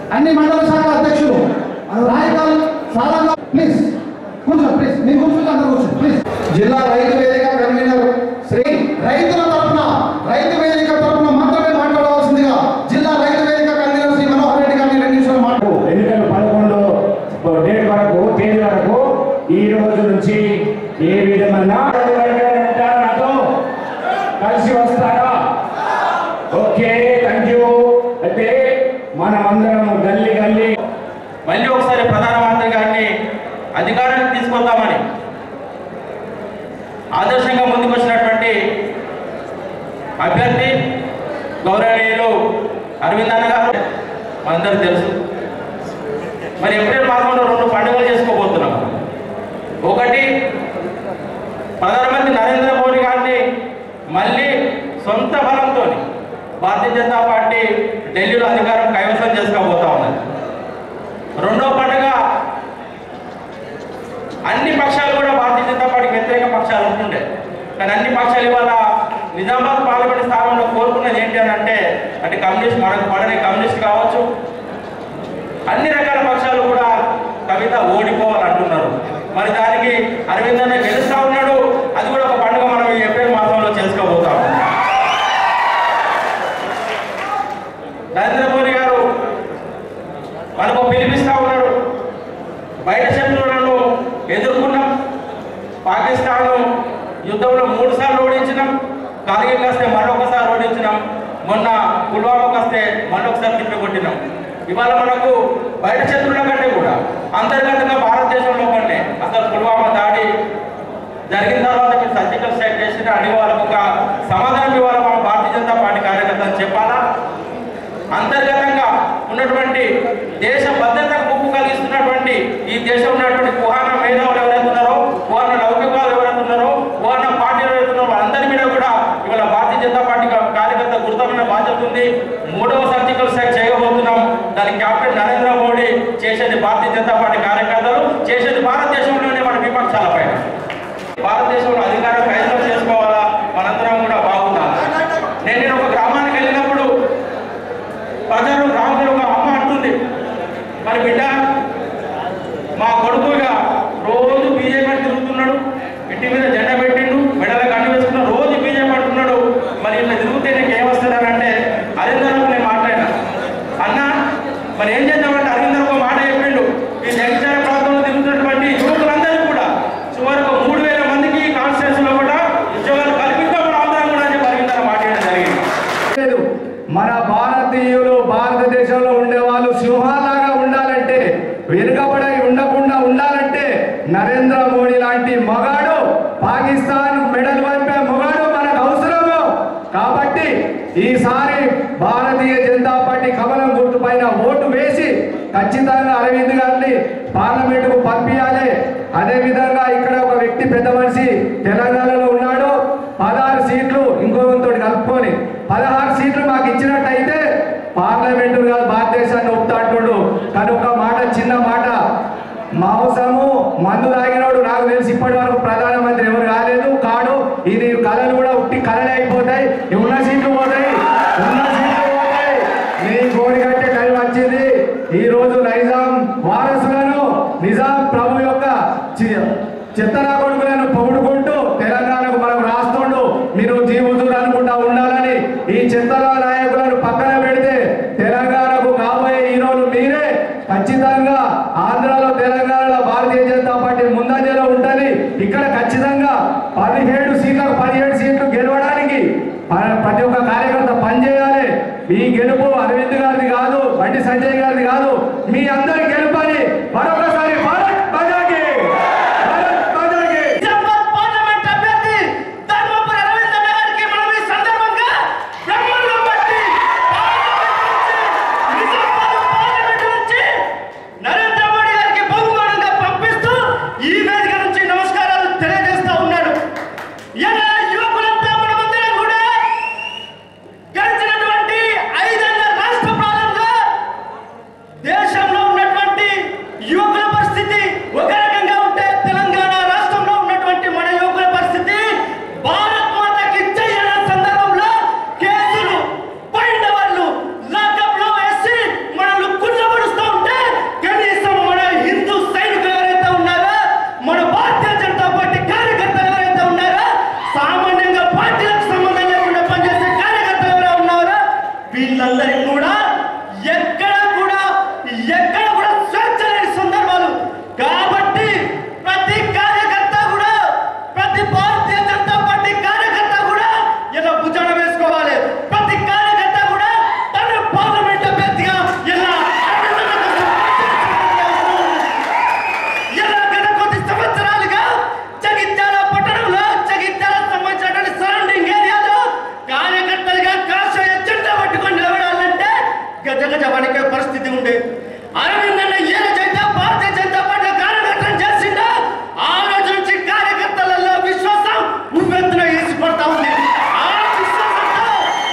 అన్ని మండల శాఖ అధ్యక్షులు రాయకాల్ సారంగా ప్లీజ్ కూర్చో ప్లీజ్ మీరు కూర్చుంటే అందరూ కూర్చో ప్లీజ్ జిల్లా రైతు వేదిక కన్వీనర్ శ్రీ రైతుల తరఫున రైతు వేదిక తరఫున మాత్రమే మాట్లాడవలసిందిగా జిల్లా రైతు వేదిక కన్వీనర్ శ్రీ మనోహర్ రెడ్డి గారిని రెండు నిమిషాలు మాట్లాడు ఎన్నికలు పదకొండు డేట్ వరకు తేదీ వరకు ఈ రోజు నుంచి ఏ విధమైన నాతో కలిసి వస్తారా ఓకే థ్యాంక్ యూ అయితే మనం అందరం గల్లీ గల్లీ మళ్ళీ ఒకసారి ప్రధానమంత్రి గారిని అధికారానికి తీసుకొద్దామని ఆదర్శంగా ముందుకు వచ్చినటువంటి అభ్యర్థి గౌరవనీయులు అరవింద్ అన్న గారు మనందరికీ తెలుసు మరి ఏప్రిల్ మాసంలో రెండు పండుగలు చేసుకోబోతున్నాం ఒకటి ప్రధానమంత్రి నరేంద్ర మోడీ గారిని మళ్ళీ సొంత బలంతో భారతీయ జనతా పార్టీ ఢిల్లీలో అధికారం కైవసం చేసుకోబోతా ఉన్నది రెండో పండుగ అన్ని పక్షాలు కూడా భారతీయ జనతా పార్టీకి వ్యతిరేక పక్షాలు ఉంటుండే కానీ అన్ని పక్షాలు ఇవాళ నిజామాబాద్ పార్లమెంట్ స్థానంలో కోరుకున్నది ఏంటి అని అంటే అంటే కమ్యూనిస్ట్ మనకు పడని కమ్యూనిస్ట్ కావచ్చు అన్ని రకాల పక్షాలు కూడా కవిత ఓడిపోవాలంటున్నారు మరి దానికి అరవింద్ అన్న గెలుస్తా ఉన్నాడు అది కూడా ఒక పండుగ మనం ఈ ఏప్రిల్ మాసంలో చేసుకోబోతాం నరేంద్ర మోడీ గారు మనకు పిలిపిస్తా ఉన్నాడు బయట శత్రువులను ఎదుర్కొన్నాం పాకిస్తాన్ యుద్ధంలో మూడు సార్లు ఓడించినాం కార్గిల్ వస్తే మరొకసారి ఓడించినాం మొన్న పుల్వామాకి వస్తే మరొకసారి తిప్పికొట్టినాం ఇవాళ మనకు బయట శత్రువుల కంటే కూడా అంతర్గతంగా భారతదేశంలో కంటే అసలు పుల్వామా దాడి జరిగిన తర్వాత మీరు సర్జికల్ స్ట్రైక్ చేసిన అడిగే వాళ్ళకు ఒక సమాధానం ఇవ్వాలి మన భారతీయ జనతా పార్టీ కార్యకర్తలు చెప్పాలా అంతర్గతంగా ఉన్నటువంటి దేశ భద్రతకు ముప్పు కలిగిస్తున్నటువంటి ఈ దేశంలో ఉన్నటువంటి కుహాన మేధావులు ఎవరైతే ఉన్నారో కుహాన లౌకికాలు ఎవరైతే ఉన్నారో కుహాన పార్టీలు ఎవరైతే ఉన్నారో అందరి మీద కూడా ఇవాళ భారతీయ జనతా పార్టీ కార్యకర్త గురుతమైన బాధ్యత ఉంది మూడవ సర్జికల్ స్ట్రైక్ చేయబోతున్నాం దానికి కెప్టెన్ నరేంద్ర మోడీ చేసేది భారతీయ జనతా పార్టీ కార్యకర్తలు చేసేది భారతదేశంలోనే మన విపక్షాల పైన భారతదేశంలో అధికారం కైవసం చేసుకోవాలా మనందరం కూడా బాగుండాలి నేను నేను ఒక గ్రామానికి వెళ్ళినప్పుడు ప్రజలు గ్రామంలో ఒక అమ్మ అంటుంది మరి బిడ్డ మా కొడుకుగా రోజు బీజేపీ తిరుగుతున్నాడు ఇంటి మీద జెండా పెట్టిండు మెడల గండి వేసుకున్నాడు రోజు బీజేపీ అంటున్నాడు మరి ఇట్లా తిరిగితే నీకు ఏమొస్తుందని అంటే అరవిందరకు నేను మాట్లాడినా అన్న మరి ఏం చేద్దామంటే అరవిందర్ ఒక మాట చెప్పిండు ఈ జగిత్యాల ప్రాంతంలో తిరుగుతున్నటువంటి యువకులందరికీ కూడా సుమారు ఒక మూడు వేల మందికి కాన్స్టిట్యూన్స్ లో కూడా ఉద్యోగాలు కల్పిస్తాం మనం అందరం కూడా అని చెప్పి అరవిందర్ మాట్లాడడం జరిగింది లేదు మన భారతీయులు భారతదేశంలో ఉండే వాళ్ళు సింహాలాగా ఉండాలంటే వెనుకబడి ఉండకుండా ఉండాలంటే నరేంద్ర మోడీ లాంటి మగాడు పాకిస్తాన్ మెడల్ పంపే మగాడు మనకు అవసరము కాబట్టి ఈసారి భారతీయ జనతా పార్టీ కమలం గుర్తు పైన ఓటు వేసి ఖచ్చితంగా అరవింద్ గారిని పార్లమెంటుకు పంపించాలి అదే విధంగా ఇక్కడ ఒక వ్యక్తి పెద్ద మనిషి తెలంగాణలో ఉన్నాడు పదహారు సీట్లు ఇంకొకరితో కలుపుకొని పదహారు సీట్లు మాకు ఇచ్చినట్టయితే పార్లమెంటు కాదు భారతదేశాన్ని ఒప్పుతా అంటుడు కానీ ఒక మాట చిన్న మాట మాంసము మందు తాగినోడు నాకు తెలిసి ఇప్పటి వరకు ప్రధానమంత్రి ఎవరు కాలేదు కాడు ఇది కళలు కూడా ఉట్టి కళలే అయిపోతాయి ఈ ఉన్న సీట్లు పోతాయి ఉన్న సీట్లు పోతాయి నీ కోరికట్టే కలిసి వచ్చింది ఈ రోజు నైజాం వారసులను నిజాం ప్రభు యొక్క చి- చిత్తనా కొడుకులను పొగుడుకుంటూ తెలంగాణకు మనం రాస్తుండు మీరు జీవుతులు అనుకుంటా ఉండాలని ఈ చిత్తరా నాయకులను పక్కన పెడితే తెలంగాణకు కాబోయే హీరోలు మీరే ఖచ్చితంగా ఆంధ్రాలో తెలంగాణలో భారతీయ జనతా పార్టీ ముందంజలో ఉంటుంది ఇక్కడ ఖచ్చితంగా పదిహేడు సీట్లకు పదిహేడు సీట్లు గెలవడానికి మన ప్రతి ఒక్క కార్యకర్త పనిచేయాలి ఈ గెలుపు అరవింద్ గారిది కాదు బండి సంజయ్ గారిది కాదు మీ అందరి గెలుపని మరొకసారి భారత్ మాతాకి! భారత్ మాతాకి! నిజామాబాద్ పార్లమెంట్ అభ్యర్థి ధర్మపురి అరవింద్ అన్న గారికి మనం ఈ సందర్భంగా బ్రహ్మాండం బట్టి నిజామాబాద్ పార్లమెంట్ నుంచి నరేంద్ర మోడీ గారికి బహుమానంగా పంపిస్తూ ఈ వేదిక నుంచి నమస్కారాలు తెలియజేస్తా ఉన్నాడు ఇలా యువకులంతా మనమందరం కూడా గడిచినటువంటి ఐదేళ్ల రాష్ట్ర పాలనలో దేశంలో ఉన్నటువంటి యువకుల ఎక్కడ కూడా స్వేచ్ఛ లేని సందర్భాలు కాబట్టి ప్రతి కార్యకర్త కూడా ప్రతి భారతీయ జనతా పార్టీ కార్యకర్త కూడా ఇలా భుజన వేసుకోవాలి ప్రతి కార్యకర్త కూడా తన పార్లమెంట్ అభ్యర్థిగా ఇలా ఇలా గత కొద్ది సంవత్సరాలుగా జగిత్యాల పట్టణంలో జగిత్యాల సంబంధించినటువంటి సరౌండింగ్ ఏరియాలో కార్యకర్తలుగా కాషాయ జెండా పట్టుకొని నిలబడాలంటే గజ గజ వణికే పరిస్థితి ఉంది అరవింద్ అన్న ఏ రోజైతే భారతీయ జనతా పార్టీ కార్యకర్తలు చేసిందో ఆ రోజు నుంచి కార్యకర్తలలో విశ్వాసం ఉవ్వెత్తున వేసిపడతా ఉంది ఆ విశ్వాసంతో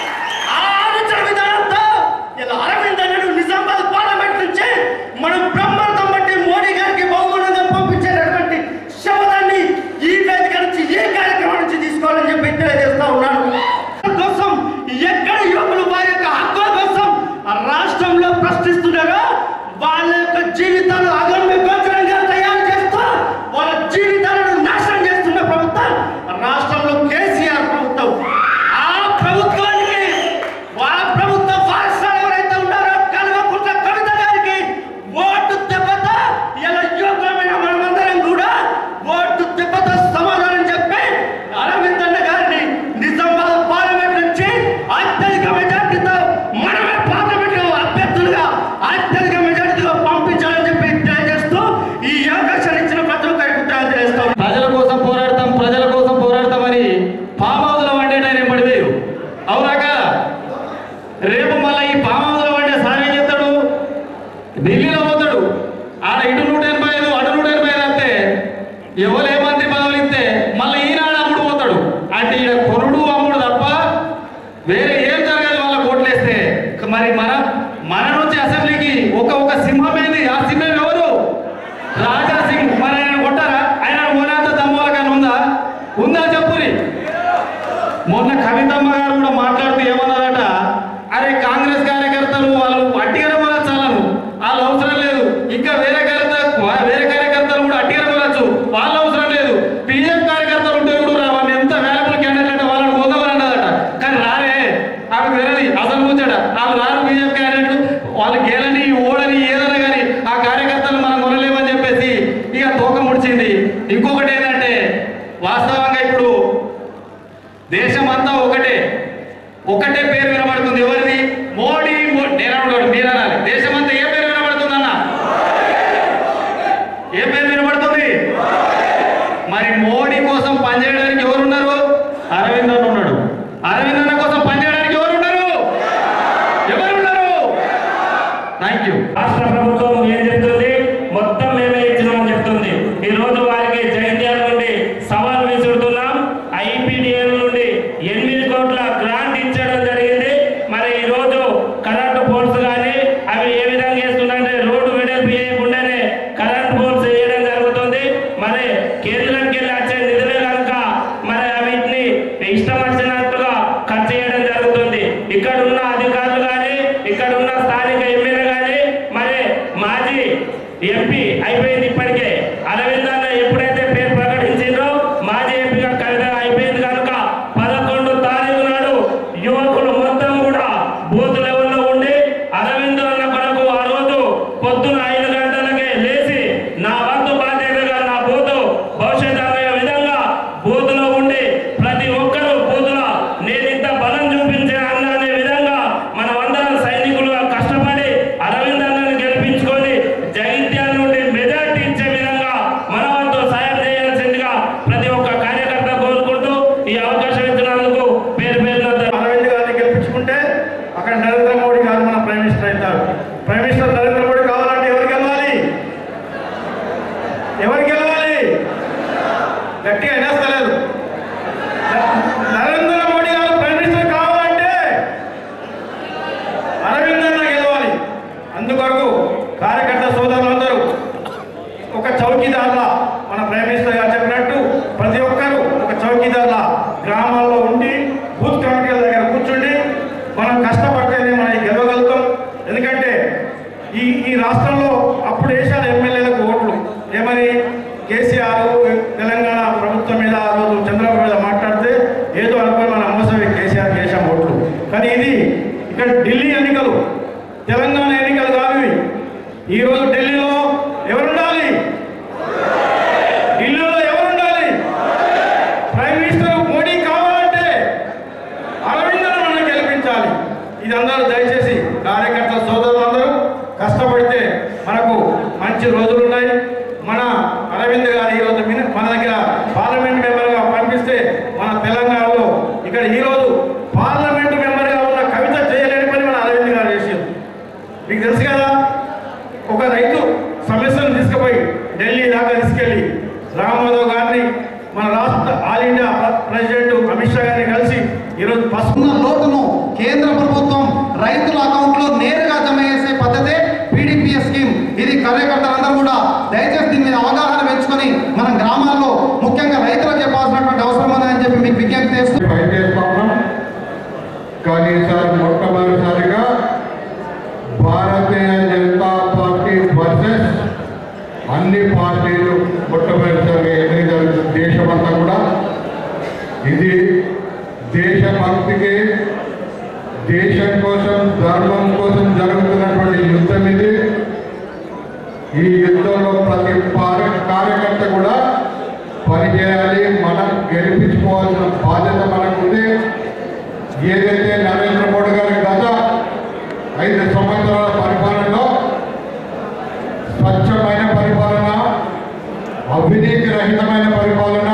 ఆ ఆలోచన విధానంతో ఇలా అరవింద్ అన్నడు నిజామాబాద్ పార్లమెంట్ నుంచి మనం బ్రహ్మాండం బట్టి మోడీ గారికి బహుమానంగా పంపించేటటువంటి శపథాన్ని ఈ వేదిక నుంచి ఏ కార్యక్రమం నుంచి తీసుకోవాలని చెప్పి తెలియజేస్తా ఉన్నాను కోసం ఎక్కడ యువకులు వారి యొక్క హక్కుల కోసం ఆ రాష్ట్రంలో ప్రశ్నిస్తున్నారో వాళ్ళ యొక్క జీవితాలు అగమ్య గోచరంగా తయారు చేస్తూ వాళ్ళ జీవితాలను నాశనం చేస్తున్న ప్రభుత్వం రాష్ట్రంలో కేసీఆర్ ప్రభుత్వం ఆ ప్రభుత్వానికి వాళ్ళ ప్రభుత్వ పాఠశాల ఎవరైతే ఉన్నారో కల్వకుంట్ల కవిత గారికి ఓటు దెబ్బతో ఇలా యువకులమైన మనమందరం కూడా ఓటు దెబ్బతో సమాధానం చెప్పి అరవింద్ అన్న గారిని నిజామాబాద్ పార్లమెంట్ నుంచి అత్యధిక మెజార్టీతో మనమే పార్లమెంట్ అభ్యర్థులుగా అత్యధిక మెజార్టీతో పంపించాలని చెప్పి తెలియజేస్తూ ఈ అవకాశాన్ని ఇచ్చిన ప్రతి ఒక్కరికి తెలియజేస్తాం ప్రజల కోసం పోరాడతాం ప్రజల కోసం పోరాడతామని ఫామ్ హౌస్లో వండే ఆయన పడివేరు అవునా కదా రేపు మళ్ళీ ఈ ఫామ్ హౌస్లో వండే సార్ ఏం చేస్తాడు ఢిల్లీలో పోతాడు ఆడ ఇటు నూట ఎనభై ఐదు అటు నూట ఎనభై ఐదు అంటే ఎవరు ఏ మంత్రి పదవులు ఇస్తే మళ్ళీ ఈనాడు అమ్ముడు పోతాడు అంటే ఈయన కొనుడు అమ్ముడు తప్ప వేరే ఏం జరగదు వాళ్ళ కోట్లేస్తే మరి మన మన నుంచి అసెంబ్లీకి ఒక ఒక సింహం ఏంది ఆ సింహం ఎవరు రాజా సింగ్ మరి ఆయన కొట్టారా ఆయన ఓనంత దమ్మోలకన్నా ఉందా ఉందా చెప్పురి మొన్న కవితమ్మ గారు కూడా మాట్లాడుతూ ఏమన్నారట అరే కాంగ్రెస్ కార్యకర్తలు వాళ్ళు అట్టిగడం వల్ల చాలను వాళ్ళు అవసరం లేదు ఇంకా వేరే కార్యకర్త వేరే కార్యకర్తలు కూడా అట్టిగడం వెళ్ళచ్చు వాళ్ళు అవసరం లేదు పిఎం కార్యకర్తలు ఉంటే కూడా రా, వాళ్ళు ఎంత వాల్యుబుల్ క్యాండిడేట్ అంటే వాళ్ళని పోదామని అన్నదట కానీ రారే ఆమె వేరేది అసలు కూర్చాడ వాళ్ళు రారు బీజేపీ క్యాండిడేట్ వాళ్ళు గేలని ఓడని ఏదైనా కానీ ఆ కార్యకర్తలు మనం కొనలేమని చెప్పేసి ఇక తోక ముడిచింది ఇంకొకటి ఏంటంటే వాస్తవంగా ఇప్పుడు దేశం అంతా ఒకటే ఒకటే పేరు వినబడుతుంది ఎవరిది మోడీ మో- నేను అన్నాడు మీరు అనాలి దేశం అంతా ఏ పేరు వినబడుతుంది అన్న ఏ పేరు వినబడుతుంది మరి మోడీ కోసం పనిచేయడానికి ఎవరున్నారు అరవింద్ అన్న ఉన్నాడు అరవింద్ అన్న కోసం పనిచేయడానికి ఎవరున్నారు ఎవరున్నారు థ్యాంక్ యూ రాష్ట్ర ప్రభుత్వం ఏం చెప్తుంది మొత్తం మేమే ఇచ్చినామని చెప్తుంది ఈ రోజు వారికి జైత్యాల నుండి సవాల్ విసురుతున్నాం ఐపీడిఎల్ నుండి ఎనిమిది కోట్ల గ్రాంట్ ఇచ్చడం జరిగింది మరి ఈ రోజు కరెంటు పోల్స్ కానీ అవి ఏ విధంగా వేస్తున్నారంటే రోడ్డు వెడల్పు చేయకుండానే కరెంట్ పోల్స్ వేయడం జరుగుతుంది మరి కేంద్రానికి వెళ్ళి వచ్చే నిధులే కనుక మరి వీటిని ఇష్టం వచ్చినట్టుగా ఖర్చు చేయడం జరుగుతుంది ఇక్కడ ఉన్న అధికారులు కానీ ఇక్కడ ఉన్న స్థానిక ఎమ్మెల్యే కానీ మరి మాజీ ఎంపీ అయిపోయింది ఇప్పటికే అరవింద్ అన్న ఎప్పుడైతే పేరు ప్రకటించిందో మాజీ ఎంపీగా కవిత అయిపోయింది కనుక పదకొండు తారీఖు నాడు యువకులు మొత్తం కూడా బూత్ లెవెల్లో ఉండి అరవింద్ అన్న కొరకు ఆ రోజు పొద్దున ఐదు గంటలకే లేచి నా వంతు బాధ్యతగా నా బూతు భవిష్యత్ అనే విధంగా బూత్ లో ఉండి ప్రతి ఒక్కరూ బూత్ లో నేను ఇంత బలం చూపించే అన్న అనే విధంగా మనమందరం సైనికులుగా కష్టపడి అరవింద్ అన్నని గెలిపించుకొని జగిత్యాల నుండి మెజార్టీ ఇచ్చే విధంగా మన వంతు సాయం చేయాల్సిందిగా ప్రతి ఒక్క కార్యకర్త కోరుకుంటూ ఈ అవకాశం ఇచ్చినందుకు పేరు పేరున అరవింద్ గారిని గెలిపించుకుంటే అక్కడ నరేంద్ర మోడీ గారు మన ప్రైమ్ మినిస్టర్ అవుతారు ప్రైమ్ మినిస్టర్ నరేంద్ర మోడీ కావాలంటే ఎవరు గెలవాలి ఎవరు గెలవాలి గట్టిగా అనేస్తలేదు నరేంద్ర మోడీ గారు ప్రైమ్ మినిస్టర్ కావాలంటే అరవింద్ అన్న గెలవాలి అందుకొరకు కార్యకర్త సోదరులందరూ ఒక చౌకీదార్ల మన ప్రైమ్ మినిస్టర్ గారు చెప్పినట్టు ప్రతి ఒక్కరూ ఒక చౌకీదార్ల గ్రామాల్లో ఉండి బూత్ కమిటీల దగ్గర కూర్చుండి మనం కష్టపడితేనే మనం గెలవగలుగుతాం ఎందుకంటే ఈ ఈ రాష్ట్రంలో అప్పుడు వేశారు ఎమ్మెల్యేలకు ఓట్లు ఏమని కేసీఆర్ తెలంగాణ ప్రభుత్వం మీద ఆ రోజు చంద్రబాబు మీద మాట్లాడితే ఏదో అనుకుని మన మోసమే కేసీఆర్ వేసాం ఓట్లు కానీ ఇది ఇక్కడ ఢిల్లీ ఎన్నికలు తెలంగాణ ఎన్నికలు కావు ఇవి ఈరోజు ఢిల్లీలో ఎవరుండాలి ఢిల్లీలో ఎవరుండాలి ప్రైమ్ మినిస్టర్ మోడీ కావాలంటే అరవిందను మనం గెలిపించాలి ఇది అందరూ దయచేసి కార్యకర్త సోదరులందరూ కష్టపడితే మనకు మంచి రోజులు ఉన్నాయి మన అరవింద్ గారు ఈరోజు మిని- మన దగ్గర పార్లమెంట్ మెంబర్గా పంపిస్తే మన తెలంగాణలో ఇక్కడ ఈరోజు పార్లమెంట్ మెంబర్గా ఉన్న కవిత చేయలేని పని మన అరవింద్ గారు చేసారు మీకు తెలుసు కదా ఒక రైతు సమస్యను తీసుకుపోయి ఢిల్లీ దాకా తీసుకెళ్ళి రామాధవ్ గారిని మన రాష్ట్ర all India president Amit Shah గారిని కలిసి ఈరోజు పసుపు ఉన్న లోటును కేంద్ర ప్రభుత్వం రైతుల అకౌంట్ లో నేరుగా జమ చేసే పద్ధతే పీడిపిఎస్ స్కీమ్ ఇది కార్యకర్తలందరూ కూడా దయచేసి దీని మీద అవగాహన పెంచుకొని మన గ్రామాల్లో ముఖ్యంగా రైతులకు చెప్పాల్సినటువంటి అవసరం ఉందని చెప్పి మీకు విజ్ఞప్తి చేస్తూ ఫైట్ చేస్తా ఉన్నాం కానీ ఈసారి మొట్టమొదటిసారిగా భారతీయ జనతా పార్టీ వర్సెస్ అన్ని పార్టీలు మొట్టమొదటిసారిగా ఎన్నిక జరుగుతుంది దేశమంతా కూడా ఇది దేశభక్తికి దేశం కోసం ధర్మం కోసం జరుగుతున్నటువంటి యుద్ధం ఇది ఈ యుద్ధంలో ప్రతి పార- కార్యకర్త కూడా పనిచేయాలి మనం గెలిపించుకోవాల్సిన బాధ్యత మనకుంది ఏదైతే నరేంద్ర మోడీ గారి గత ఐదు సంవత్సరాల పరిపాలనలో స్వచ్ఛమైన పరిపాలన అవినీతి రహితమైన పరిపాలన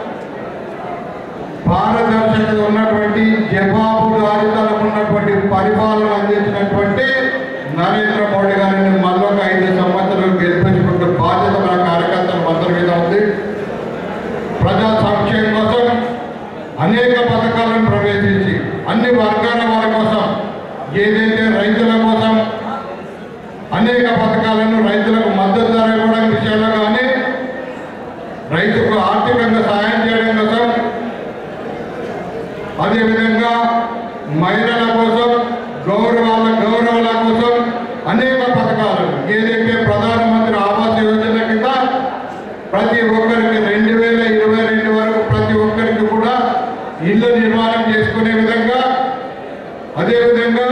పారదర్శకత ఉన్నటువంటి జవాబుదారితనం ఉన్నటువంటి పరిపాలన అందించినటువంటి నరేంద్ర మోడీ గారిని మరొక ఐదు సంవత్సరాలు గెలిపించుకుంటే బాధ్యత మన కార్యకర్తల అందరి మీద ఉంది ప్రజా సంక్షేమం కోసం అనేక పథకాలను ప్రవేశించి అన్ని వర్గాల వారి కోసం ఏదైతే రైతుల కోసం అనేక పథకాలను రైతులకు మద్దతు ధర ఇవ్వడం విషయంలో కానీ రైతుకు ఆర్థికంగా సహాయం చేయడం కోసం అదేవిధంగా మహిళల కోసం గౌరవాల గౌరవాల కోసం అనేక పథకాలు ఏదైతే ప్రధానమంత్రి ఆవాస్ యోజన కింద ప్రతి ఒక్కరికి రెండు వేల ఇరవై రెండు వరకు ప్రతి ఒక్కరికి కూడా ఇల్లు నిర్మాణం చేసుకునే విధంగా అదేవిధంగా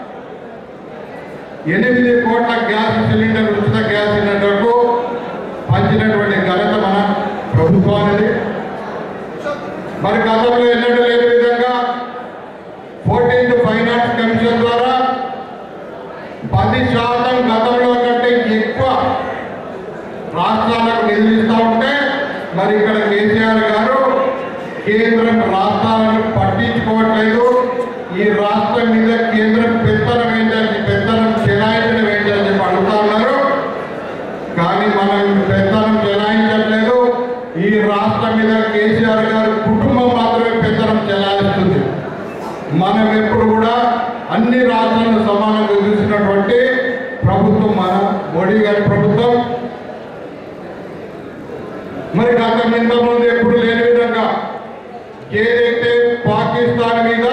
ఎనిమిది కోట్ల గ్యాస్ సిలిండర్ ఉచిత గ్యాస్ సిలిండర్కు పంచినటువంటి ఘనత మన ప్రభుత్వానికి మరి గతంలో ఎన్నడూ లేని విధంగా ఫోర్టీన్త్ ఫైనాన్స్ కమిషన్ ద్వారా పది శాతం గతంలో కంటే ఎక్కువ రాష్ట్రాలకు నిధులు ఇస్తూ ఉంటే మరి ఇక్కడ కేసీఆర్ గారు కేంద్రం రాష్ట్రాలను పట్టించుకోవట్లేదు ఈ రాష్ట్రం మీద కేంద్రం పెత్తనం ఏంటని పెత్తనం చెలాయించడం ఏంటని చెప్పి అడుగుతా ఉన్నారు కానీ మనం పెత్తనం చెలాయించట్లేదు ఈ రాష్ట్రం మీద కేసీఆర్ గారు కుటుంబం మాత్రమే పెత్తనం చెలాయిస్తుంది మనం ఎప్పుడు కూడా అన్ని రాష్ట్రాలను సమానంగా చూసినటువంటి ప్రభుత్వం మన మోడీ గారి ప్రభుత్వం మరి గతం ఇంతకుముందు ఎప్పుడు లేని విధంగా ఏదైతే పాకిస్తాన్ మీద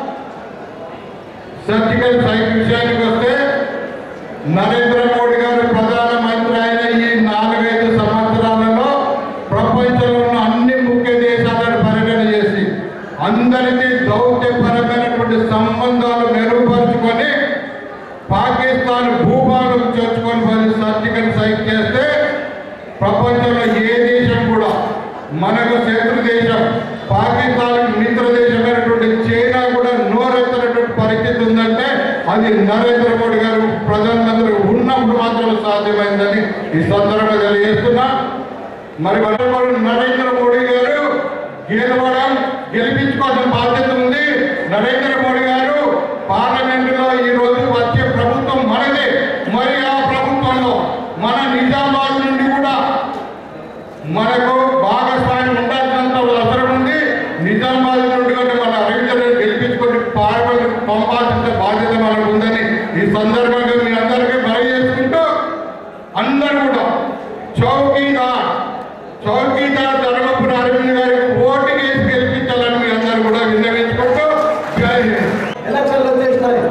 సర్జికల్ స్ట్రైక్ విషయానికి వస్తే నరేంద్ర మోడీ గారు ప్రధానమంత్రి అయిన ఈ నాలుగైదు సంవత్సరాలలో ప్రపంచంలో ఉన్న అన్ని ముఖ్య దేశాలను పర్యటన చేసి అందరికీ దౌత్యపరమైనటువంటి సంబంధాలు మెరుగుపరుచుకొని పాకిస్తాన్ భూభాగం చేర్చుకొని మరి సర్జికల్ స్ట్రైక్ చేస్తే ప్రపంచంలో ఏ దేశం కూడా మనకు శత్రు దేశం పాకిస్తాన్ మిత్ర దేశమైనటువంటి చైనా కూడా నోరెత్తనటువంటి పరిస్థితి ఉందంటే అది నరేంద్ర మోడీ గారు ప్రధానమంత్రి ఉన్నప్పుడు మాత్రమే సాధ్యమైందని ఈ సందర్భంగా తెలియజేస్తున్నా మరి మొట్టమొదటి నరేంద్ర మోడీ గారు గెలవడం గెలిపించుకోవాల్సిన బాధ్యత ఉంది నరేంద్ర మోడీ గారు పార్లమెంటులో ఈ రోజు వచ్చే ప్రభుత్వం మనదే మరి ఆ ప్రభుత్వంలో మన నిజామాబాద్ నుండి కూడా మనకు భాగస్వామ్యం ఉండాల్సినంత అవసరం ఉంది నిజామాబాద్ నుండి కూడా మన అరవిందను గెలిపించుకొని పార్లమెంట్ పంపాల్సిన బాధ్యత మనకు ఉందని ఈ సందర్భంగా మీ అందరికీ మనవి చేసుకుంటూ అందరూ కూడా చౌకీదార్ చౌకీదార్ ధర్మపురి అరవింద్ గారికి ఓటు వేసి గెలిపించాలని మీ అందరూ కూడా విన్నవించుకుంటూ జై హింద్ ఎలక్షన్లు వచ్చేసినాయి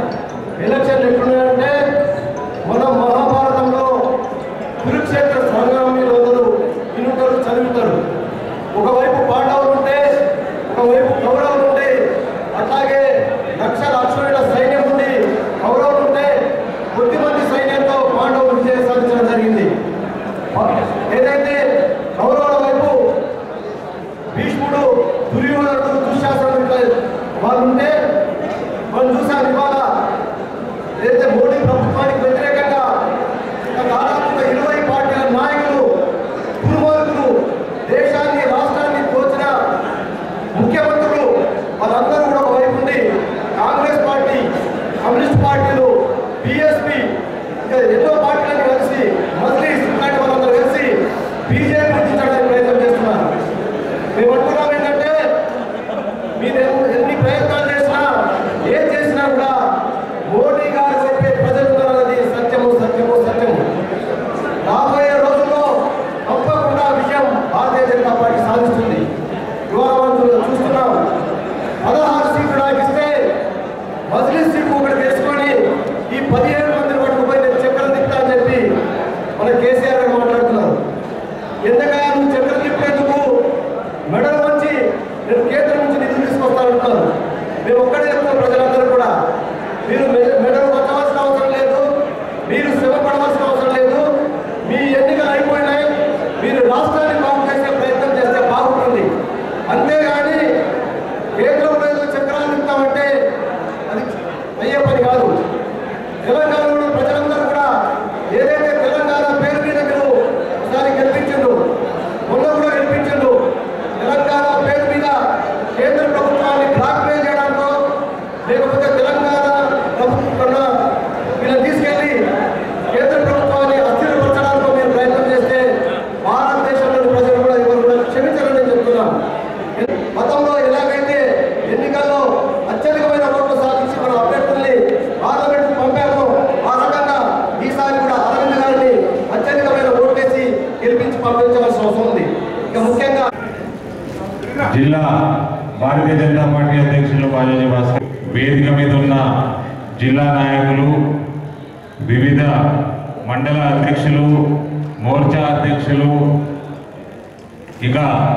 ఇక ఎన్నో పార్టీలను కలిసి మజ్లీస్ ఇట్లాంటి వాళ్ళందరూ కలిసి బీజేపీ దించడానికి ప్రయత్నం చేస్తున్నారు మేము అంటున్నాం ఏంటంటే మీరు ఎన్ని- ఎన్ని ప్రయత్నాలు చేసినా ఏం చేసినా కూడా మోడీ గారు చెప్పే ప్రజలు ఉన్నారన్నది సత్యము సత్యము సత్యము రాబోయే రోజుల్లో తప్పకుండా విజయం భారతీయ జనతా పార్టీ సాధిస్తుంది ఇవాళ మనం చూస్తున్నాం పదహారు సీట్లు నాకు ఇస్తే మజ్లిస్ సీట్లు ఒకటి తీసుకొని ఈ పదిహేడు మందిని పట్టుకుపోయి నేను చక్రం తిప్పుతా అని చెప్పి మన కేసీఆర్ గారు మాట్లాడుతున్నారు ఎందుకయ్యా నువ్వు చక్రం తిప్పేందుకు మెడల్ వచ్చి నేను కేంద్రం నుంచి నిధులు తీసుకొస్తానంటున్నారు మేము ఒక్కడే చెప్తాం ప్రజలందరూ కూడా మీరు మె- మెడల్ వచ్చవలసిన అవసరం లేదు మీరు శ్రమ పడవలసిన అవసరం లేదు మీ ఎన్నికలు అయిపోయినాయి మీరు రాష్ట్రాన్ని బాగు చేసే ప్రయత్నం చేస్తే బాగుంటుంది అంతేగాని కేంద్రంలో ఏదో చక్రాలు తింటామంటే అది అయ్యే పని కాదు తెలంగాణలో ప్రజలందరూ కూడా ఏదైతే తెలంగాణ పేరు మీద మీరు ఒకసారి గెలిపించిండు మొన్న కూడా గెలిపించిండు తెలంగాణ పేరు మీద కేంద్ర ప్రభుత్వాన్ని బ్లాక్మెయిల్ చేయడానికో లేకపోతే తెలంగాణ ప్రభుత్వం వీళ్ళని తీసుకెళ్లి కేంద్ర ప్రభుత్వాన్ని అస్థిరపరచడానికో మీరు ప్రయత్నం చేస్తే భారతదేశంలోని ప్రజలు కూడా ఎవరు కూడా క్షమించాలని నేను చెప్తున్నాను గతంలో ఎలాగైతే ఎన్నికల్లో అత్యధికమైన ఓట్లు సాధించి మన అభ్యర్థుల్ని పార్లమెంట్ పంపామో ఆ రకంగా ఈసారి కూడా అరవింద్ గారిని అత్యధికమైన ఓట్లేసి గెలిపించి పంపించవలసిన అవసరం ఉంది ఇక ముఖ్యంగా జిల్లా భారతీయ జనతా పార్టీ అధ్యక్షులు బాలాజీ భాస్కర్ వేదిక మీద ఉన్న జిల్లా నాయకులు వివిధ మండల అధ్యక్షులు మోర్చా అధ్యక్షులు ఇక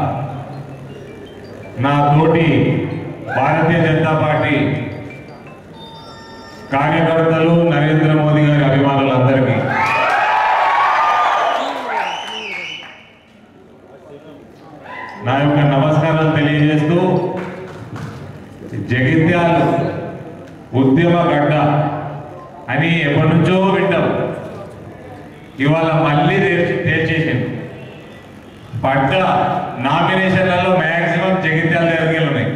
నా తోటి భారతీయ జనతా పార్టీ కార్యకర్తలు నరేంద్ర మోదీ గారి అభిమానులందరికీ నా యొక్క నమస్కారాలు తెలియజేస్తూ జగిత్యాల ఉద్యమ గడ్డ అని ఎప్పటి నుంచో వింటాం ఇవాళ మళ్ళీ తేల్చి తేల్చేసింది పడ్డ నామినేషన్లలో మ్యాక్సిమం జగిత్యాల దగ్గరికి ఉన్నాయి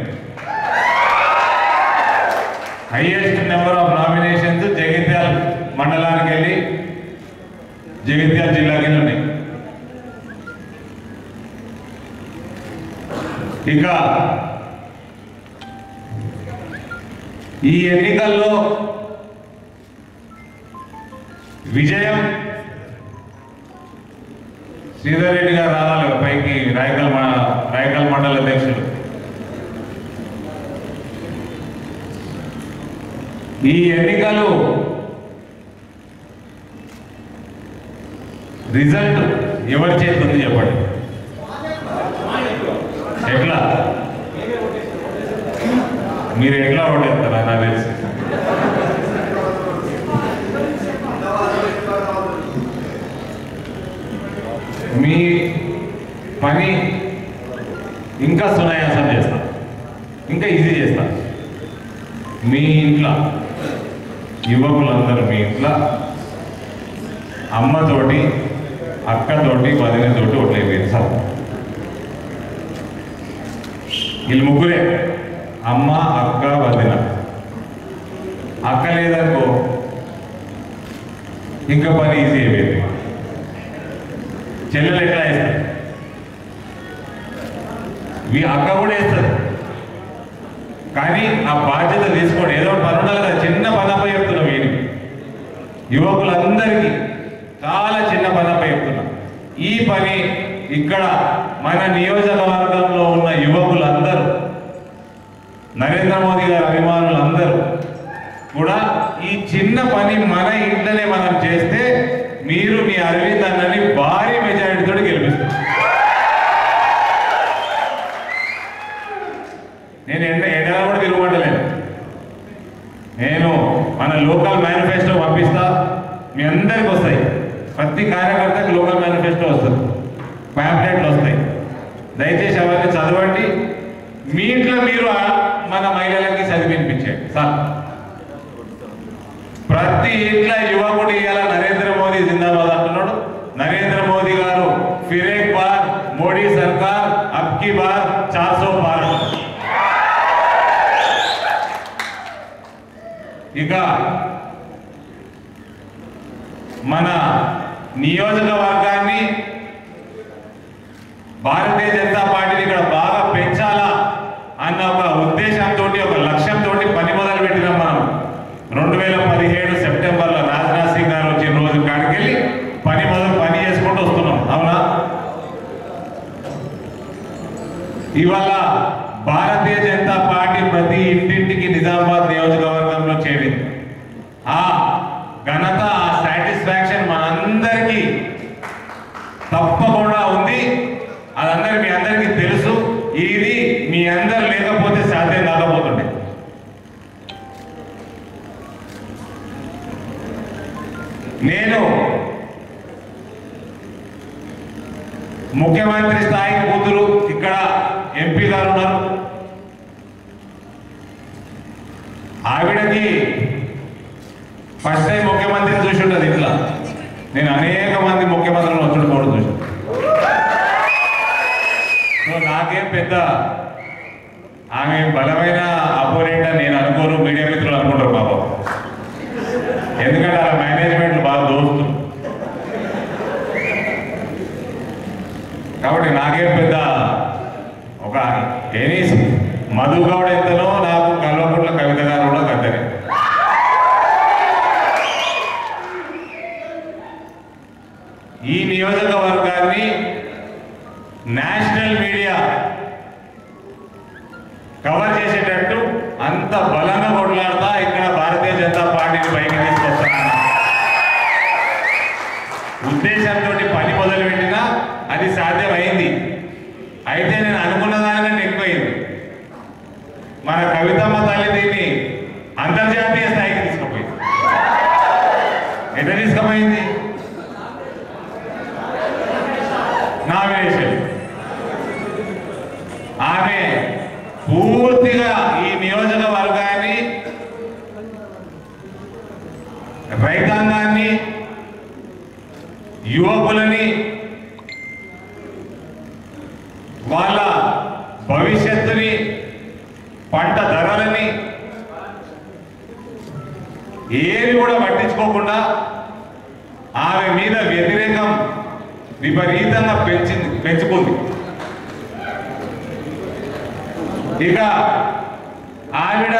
highest number of nominations Jagtial మండలానికి వెళ్ళి జగిత్యాల జిల్లాకి వెళ్ళి ఉన్నాయి ఇక ఈ ఎన్నికల్లో విజయం శ్రీధర్ రెడ్డి గారు రావాలి పైకి రాయకల్ మ- రాయకల్ మండల అధ్యక్షులు ఈ ఎన్నికలు రిజల్ట్ ఎవరి చేతి ఉంది చెప్పండి ఎట్లా మీరు ఎట్లా ఓటేస్తారా నాకు తెలిసి మీ పని ఇంకా సునాయాసం చేస్తాం ఇంకా ఈజీ చేస్తాం మీ ఇంట్లో యువకులందరూ మీ ఇంట్లో అమ్మతోటి అక్కతోటి వదినతోటి ఓట్లేదు సార్ వీళ్ళు ముగ్గురే అమ్మ అక్క వదిన అక్క లేదనుకో ఇంకా పని ఈజీ అయిపోయింది చెల్లెలు ఎట్లా వేస్తారు మీ అక్క కూడా వేస్తారు కానీ ఆ బాధ్యత తీసుకోండి ఏదో ఒకటి పని ఉండాలి కదా చిన్న పనప్ప చెప్తున్నాం వీడికి యువకులందరికీ చాలా చిన్న పనప్ప చెప్తున్నా ఈ పని ఇక్కడ మన నియోజకవర్గంలో ఉన్న యువకులందరూ నరేంద్ర మోదీ గారి అభిమానులందరూ కూడా ఈ చిన్న పని మన ఇంట్లోనే మనం చేస్తే మీరు మీ అరవింద్ అన్నని భారీ మెజారిటీతో గెలిపిస్తారు నేను ఎండ ఎండలో కూడా తిరుగుమంటలేను నేను మన లోకల్ మేనిఫెస్టో పంపిస్తా మీ అందరికి వస్తాయి ప్రతి కార్యకర్తకి లోకల్ మేనిఫెస్టో వస్తుంది ప్యాంప్లెట్లు వస్తాయి దయచేసి అవన్నీ చదవండి మీ ఇంట్లో మీరు ఆ- మన మహిళలకి చదివినిపించండి సార్ ప్రతి ఇంట్లో యువకుడు ఇవాళ నరేంద్ర మోదీ జిందాబాద్ అంటున్నాడు నరేంద్ర మోదీ గారు ఫిరేక్ బార్ మోడీ సర్కార్ అబ్కి బార్ చార్ సో బార్ ఇక మన నియోజకవర్గాన్ని భారతీయ జనతా పార్టీని ఇక్కడ బాగా పెంచాలా అన్న ఒక ఉద్దేశంతో ఒక లక్ష్యంతో పని మొదలు పెట్టినాం మనం రెండు వేల పదిహేడు సెప్టెంబర్లో రాజ్నాథ్ సింగ్ గారు వచ్చిన రోజు కాడికెళ్ళి పని మొదలు పని చేసుకుంటూ వస్తున్నాం అవునా ఇవాళ భారతీయ జనతా పార్టీ ప్రతి ఇంటింటికి నిజామాబాద్ నియోజకవర్గంలో చేరింది ఆ ఘనత ఆ సాటిస్ఫాక్షన్ మనందరికీ తప్పకుండా ఉంది అదందరి మీ అందరికీ తెలుసు ఇది మీ అందరు లేకపోతే సాధ్యం కాకపోతుండే నేను ముఖ్యమంత్రి స్థాయి కూతురు ఇక్కడ ఎంపీ గారు ఉన్నారు ఆవిడకి ఫస్ట్ టైం ముఖ్యమంత్రిని చూసి ఉండదు ఇట్లా నేను అనేక మంది ముఖ్యమంత్రులను వచ్చుడు కూడా చూసి సో నాకేం పెద్ద ఆమె బలమైన అపోనెంట్ అని నేను అనుకోను మీడియా మిత్రులు అనుకుంటారు పాపం ఎందుకంటే ఆ మేనేజ్మెంట్ బాగా దోస్తు కాబట్టి నాకేం పెద్ద ఒక ఎనీస్ మధు గౌడ ఎంతనో నాకు కల్వకుంట్ల కవిత గారు కూడా గద్దరే ఈ నియోజకవర్గాన్ని నేషనల్ మీడియా కవర్ చేసేటట్టు అంత బలంగా కొట్లాడతా ఇక్కడ భారతీయ జనతా పార్టీని పైకి తీసుకొస్తాను ఉద్దేశంతో పని మొదలు పెట్టినా అది సాధ్యమైంది అయితే నేను అనుకున్న దానికంటే ఎక్కువైంది మన కవితమ్మ తల్లి దీన్ని అంతర్జాతీయ స్థాయికి తీసుకుపోయింది ఎట్లా తీసుకుపోయింది నామినేషన్ ఆమె పూర్తిగా ఈ నియోజకవర్గాన్ని రైతాంగాన్ని యువకులని వాళ్ళ భవిష్యత్తుని పంట ధరలని ఏవి కూడా పట్టించుకోకుండా ఆమె మీద వ్యతిరేకం విపరీతంగా పెంచింది పెంచుకుంది ఇక ఆవిడ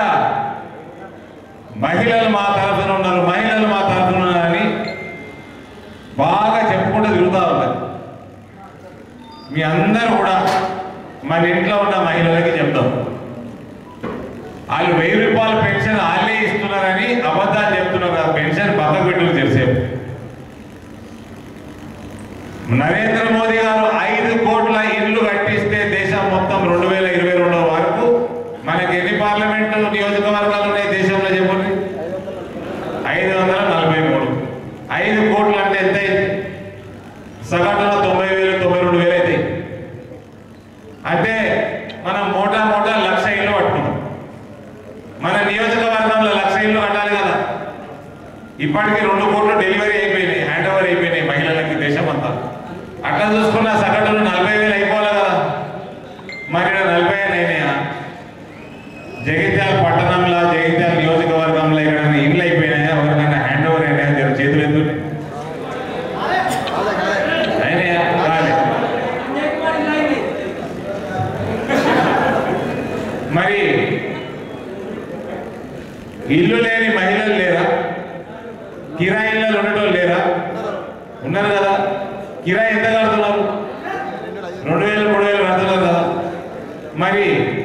మహిళలు మా తరఫున ఉన్నారు మహిళలు మా తరఫున ఉన్నారని బాగా చెప్పుకుంటూ తిరుగుతూ ఉన్నారు మీ అందరూ కూడా మన ఇంట్లో ఉన్న మహిళలకి చెప్తాం వాళ్ళు వెయ్యి రూపాయల పెన్షన్ వాళ్ళే ఇస్తున్నారని అబద్ధాలు చెప్తున్నారు ఆ పెన్షన్ పక్కకు పెట్టుకు తెలిసేపు నరేంద్ర మోదీ గారు ఐదు కోట్ల ఇల్లు కట్టిస్తే దేశం మొత్తం రెండు వేల ఇరవై రెండో వరకు మనకి ఎన్ని పార్లమెంట్ నియోజకవర్గాలు ఉన్నాయి దేశంలో చెప్పండి ఐదు వందల నలభై మూడు ఐదు కోట్లు అంటే ఎంత అయింది సగటున తొంభై వేలు తొంభై రెండు వేలు అవుతాయి అంటే మనం మోటా మోటా లక్ష ఇల్లు పట్టుకున్నాం మన నియోజకవర్గంలో లక్ష ఇల్లు కట్టాలి కదా ఇప్పటికి రెండు కోట్లు డెలివరీ అయిపోయినాయి హ్యాండ్ ఓవర్ అయిపోయినాయి మహిళలకి దేశం అంతా అట్లా చూసుకున్న సగటున నలభై వేలు అయిపోవాలి కదా మరి ఈడ నలభై ఐదు అయినాయా జగిత్యాల పట్టణంలో జగిత్యాల నియోజకవర్గంలో ఇక్కడ ఇండ్లు అయిపోయినాయా ఎవరికైనా హ్యాండ్ ఓవర్ అయినాయా జర చేతులు ఎందుకు అయినాయా కాలే మరి ఇల్లు లేని మహిళలు లేరా కిరాయి ఇళ్ళలు ఉండటం లేరా ఉన్నారు కదా కిరాయి ఎంత కడుతున్నారు రెండు వేలు మూడు వేలు కడుతున్నారు కదా మరి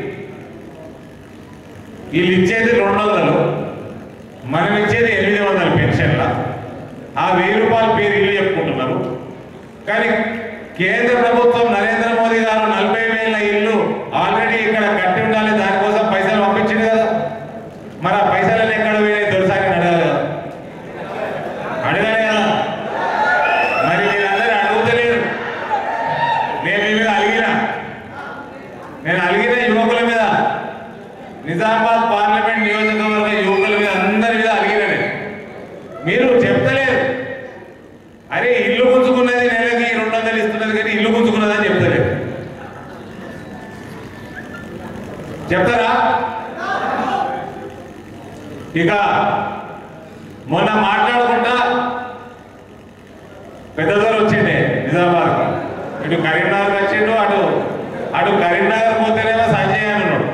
వీళ్ళు ఇచ్చేది రెండు వందలు మనం ఇచ్చేది ఎనిమిది వందల పెన్షన్ల ఆ వెయ్యి రూపాయల పేరు ఇల్లు చెప్పుకుంటున్నారు కానీ కేంద్ర ప్రభుత్వం నరేంద్ర మోదీ గారు నలభై వేల ఇల్లు ఆల్రెడీ ఇక్కడ కట్టి ఉండాలి దానికోసం పైసలు పంపించింది కదా మరి ఆ పైసలను ఎక్కడ పోయినాయి దొరసారి అడగాలి కదా అడగాలి కదా మరి వీళ్ళందరూ అడుగుతలేరు నేను మీ మీద అలిగిన నేను అలిగిన యువకుల మీద నిజామాబాద్ పార్లమెంట్ నియోజకవర్గ యువకుల మీద అందరి మీద అలిగిన నేను మీరు చెప్తలేరు అరే ఇల్లు గుంజుకున్నది నెలకి రెండు వందలు ఇస్తున్నది కానీ ఇల్లు గుంజుకున్నదని చెప్తలేరు చెప్తారా ఇక మొన్న మాట్లాడుకుంటా పెద్దదోరు వచ్చిండే నిజామాబాద్ ఇటు కరీంనగర్ వచ్చిండు అటు అటు కరీంనగర్ పోతేనేమో సంజయ్ అని ఉన్నాడు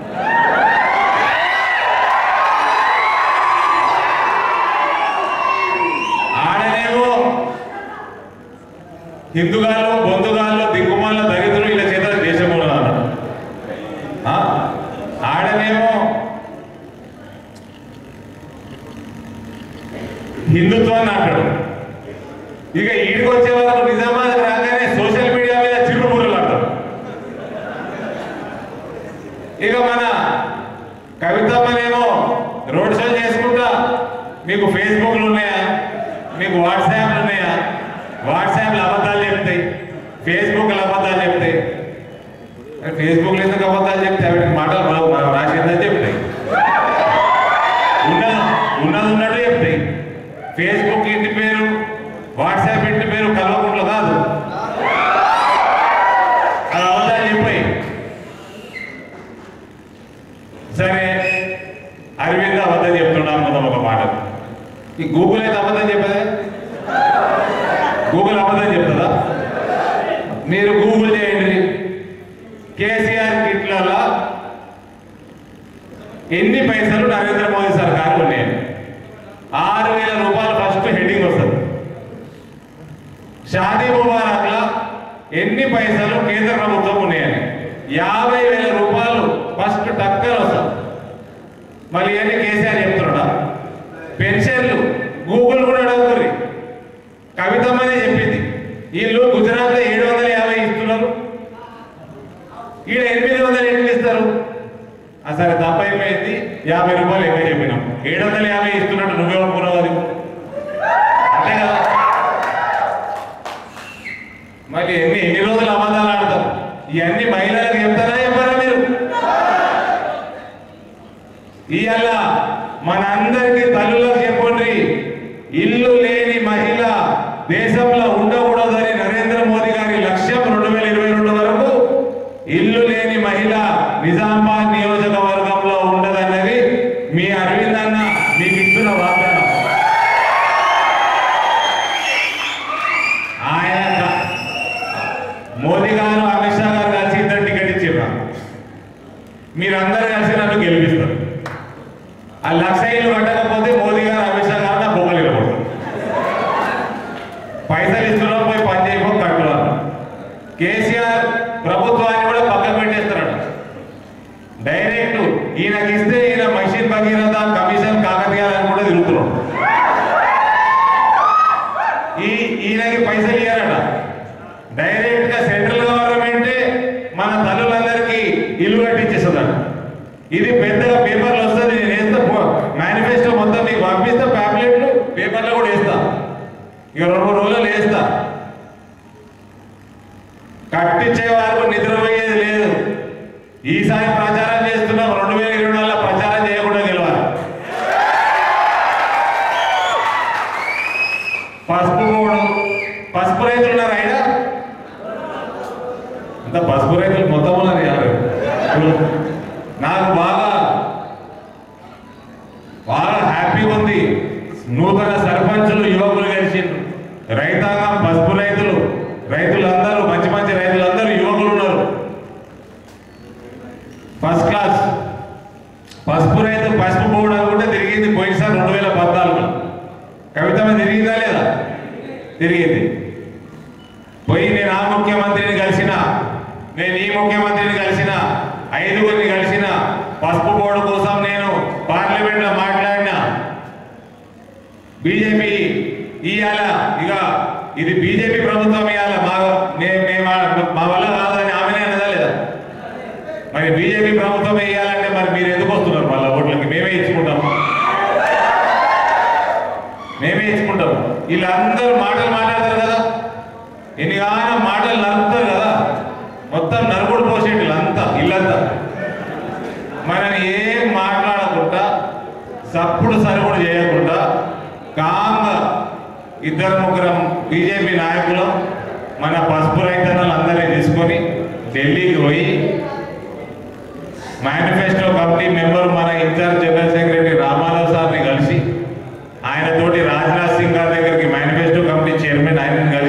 ఆడనేమో హిందుగాళ్ళు బొందుగాళ్ళు దిక్కుమాల దరిద్రులు ఇలా చేత దేశంలో అన్నాడు ఆ? ఆడనేమో హిందుత్వాన్ని అంటాడు ఇక ఈడికి వచ్చే వరకు నిజామాబాద్ రాగానే సోషల్ మీడియా మీద చిరుమురులు అంటాడు ఇక మన కవితమ్మనేమో రోడ్ షో చేసుకుంటా మీకు ఫేస్బుక్లు ఉన్నాయా మీకు వాట్సాప్లు ఉన్నాయా వాట్సాప్లు అబద్ధాలు చెప్తాయి ఫేస్బుక్లు అబద్ధాలు చెప్తాయి ఫేస్బుక్లో ఎందుకు అబద్ధాలు చెప్తే అవి మాటలు రావు మనం రాసిందని చెప్తాయి ఉన్నది ఉన్నది ఉన్నట్టు చెప్తాయి ఫేస్బుక్ ఇంటి పేరు వాట్సాప్ ఇంటి పేరు కల్వకుంట్ల కాదు అది అబద్ధాలు చెప్పాయి సరే అరవింద్ అబద్ధం చెప్తున్నాను మనం ఒక మాట ఈ గూగుల్ అయితే అబద్ధం చెప్పదే గూగుల్ అబద్ధం చెప్తుందా మీరు గూగుల్ చేయండి కేసీఆర్ కిట్లలో ఎన్ని పైసలు నరేంద్ర మోదీ సర్కారు ఉన్నాయి ఆరు వేల రూపాయలు ఫస్ట్ హెడ్డింగ్ వస్తుంది షాదీ ముబారక్లో ఎన్ని పైసలు కేంద్ర ప్రభుత్వం ఉన్నాయని యాభై వేల రూపాయలు ఫస్ట్ టక్కర్ వస్తుంది మళ్ళీ ఇవన్నీ కేసీఆర్ చెప్తున్నాడా పెన్షన్లు గూగుల్ కూడా అడుగుతుంది కవితమ్మనే చెప్పింది వీళ్ళు గుజరాత్లో ఏడు వందల యాభై ఇస్తున్నారు ఈడ ఎనిమిది వందలు ఎట్లు ఇస్తారు ఆ సరే తప్ప అయిపోయింది యాభై రూపాయలు ఎక్కువ చెప్పినాం ఏడు వందల యాభై ఇస్తున్నట్టు నువ్వే ఒప్పుకున్నావు అది అంతే కదా మరి ఎన్ని ఎన్ని రోజులు అబద్ధాలు ఆడతారు ఇవన్నీ మహిళలకు చెప్తారా చెప్పారా మీరు ఇవాళ మనందరికీ తల్లులకు చెప్పండి ఇల్లు లేని మహిళ దేశంలో ఉండకూడదని నరేంద్ర మోదీ గారి లక్ష్యం రెండు వేల ఇరవై రెండు వరకు ఇల్లు లేని మహిళ నిజామాబాద్ నియోజకవర్గంలో ఉండదన్నది మీ అరవింద్ అన్న మీకు ఇస్తున్న వాగ్దానం ఆయన క- మోదీ గారు అమిత్ షా గారు కలిసి ఇద్దరు టికెట్ ఇచ్చారు మీరందరూ కలిసి నన్ను గెలిపిస్తారు ఆ లక్ష ఇల్లు కట్టకపోతే మోదీ గారు అమిత్ షా గారు నా బొమ్మలు ఇవ్వకూడదు పైసలు ఇస్తున్నాం పోయి పని చేయకో కట్టున్నారు కేసీఆర్ ప్రభుత్వాన్ని కూడా పక్కన పెట్టేస్తున్నాడు డైరెక్ట్ ఈయనకి ఇస్తే ఈయన మషిన్ భగీరథ కమిషన్ కాకతీయాలని కూడా తిరుగుతున్నాడు ఈ ఈయనకి పైసలు ఇయ్యారట డైరెక్ట్ గా సెంట్రల్ గవర్నమెంటే మన తల్లులందరికీ ఇల్లు కట్టించేస్తుందట ఇది పెద్దగా పేపర్లు వస్తుంది నేను వేస్తా మేనిఫెస్టో మొత్తం నీకు పంపిస్తా ప్యాప్లెట్లు పేపర్లో కూడా వేస్తా ఇక రెండు మూడు రోజులు వేస్తా కట్టించే వరకు నిద్రపోయేది లేదు ఈసారి ప్రచారం చేస్తున్నాం రెండు వేల ఇరవై నాలుగులో ప్రచారం చేయకుండా గెలవాలి పసుపు మూడు పసుపు రైతులు ఉన్నారు ఆయన అంత పసుపు రైతులు మొత్తం ఉన్నారు యాభై నాకు బాగా బాగా హ్యాపీగా ఉంది నూతన సర్పంచులు యువకులు కలిసిండ్రు రైతాంగం పసుపు రైతులు రైతులందరూ మంచి మంచి రైతులందరూ యువకులు ఉన్నారు ఫస్ట్ క్లాస్ పసుపు రైతు పసుపు బోర్డు అనుకుంటే తిరిగింది పోయినసారి రెండు వేల పద్నాలుగు కవితమ్మ తిరిగిందా లేదా తిరిగింది పోయి నేను ఆ ముఖ్యమంత్రిని కలిసిన నేను ఈ ముఖ్యమంత్రిని కలిసిన ఐదుగురిని కలిసిన పసుపు బోర్డు కోసం నేను పార్లమెంట్ లో మాట్లాడిన బీజేపీ ఇవాళ ఇక ఇది బీజేపీ ప్రభుత్వం ఇవాళ మా మే- మేము మా వల్ల కాదని ఆమెనే అన్నదా లేదా మరి బీజేపీ ప్రభుత్వం వేయాలంటే మరి మీరు ఎందుకు వస్తున్నారు మళ్ళీ ఓట్లకి మేమే ఇచ్చుకుంటాం మేమే ఇచ్చుకుంటాం వీళ్ళందరూ మాటలు మాట్లాడతారు కదా ఎన్నిగానో మాటలు నరుకుతారు కదా మొత్తం నరుకుడు పోసేటి వీళ్ళంతా ఇల్లంతా మనం ఏం మాట్లాడకుండా సప్పుడు సరుగుడు చేయకుండా కామ్గా ఇద్దరు ముగ్గురం బీజేపీ నాయకులు మన పసుపు రైతన్నలందరినీ తీసుకొని ఢిల్లీకి పోయి మేనిఫెస్టో కమిటీ మెంబర్ మన ఇన్ఛార్జ్ జనరల్ సెక్రటరీ రామారావు సార్ని కలిసి ఆయనతోటి రాజ్నాథ్ సింగ్ గారి దగ్గరికి మేనిఫెస్టో కమిటీ చైర్మన్ ఆయన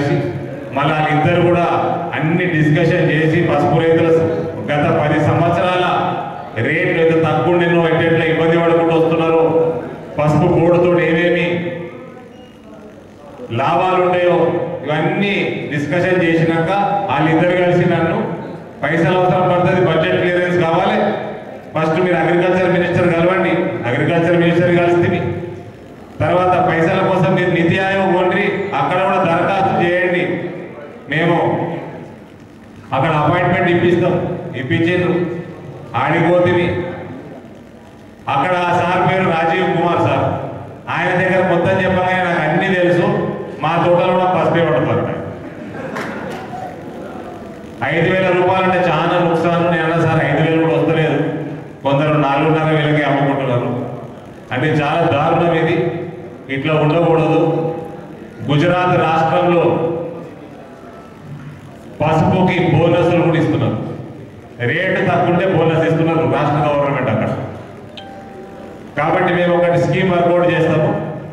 లాభాలు ఉంటాయో ఇవన్నీ డిస్కషన్ చేసినాక వాళ్ళిద్దరు కలిసి నన్ను పైసలు అవసరం పడుతుంది బడ్జెట్ క్లియరెన్స్ కావాలి ఫస్ట్ మీరు అగ్రికల్చర్ మినిస్టర్ కలవండి అగ్రికల్చర్ మినిస్టర్ కలిస్తే తర్వాత పైసల కోసం మీరు నితి ఆయోగ్ వండి అక్కడ కూడా దరఖాస్తు చేయండి మేము అక్కడ అపాయింట్మెంట్ ఇప్పిస్తాం ఇప్పించారు ఆడిపోతుంది అక్కడ ఆ సార్ పేరు రాజీవ్ కుమార్ సార్ ఆయన దగ్గర మొత్తం చెప్పగానే నాకు అన్ని తెలుసు మా తోటలో కూడా పసిపే పడతారు ఐదు వేల రూపాయలు అంటే చాలా నుక్సాను నేను అన్నా సార్ ఐదు వేలు కూడా వస్తలేదు కొందరు నాలుగున్నర వేలకి అమ్ముకుంటున్నారు అంటే చాలా దారుణం ఇది ఇట్లా ఉండకూడదు గుజరాత్ రాష్ట్రంలో పసుపుకి బోనస్లు కూడా ఇస్తున్నారు రేటు తక్కువంటే బోనస్ ఇస్తున్నారు రాష్ట్ర గవర్నమెంట్ అక్కడ కాబట్టి మేము ఒకటి స్కీమ్ వర్కౌట్ చేస్తాము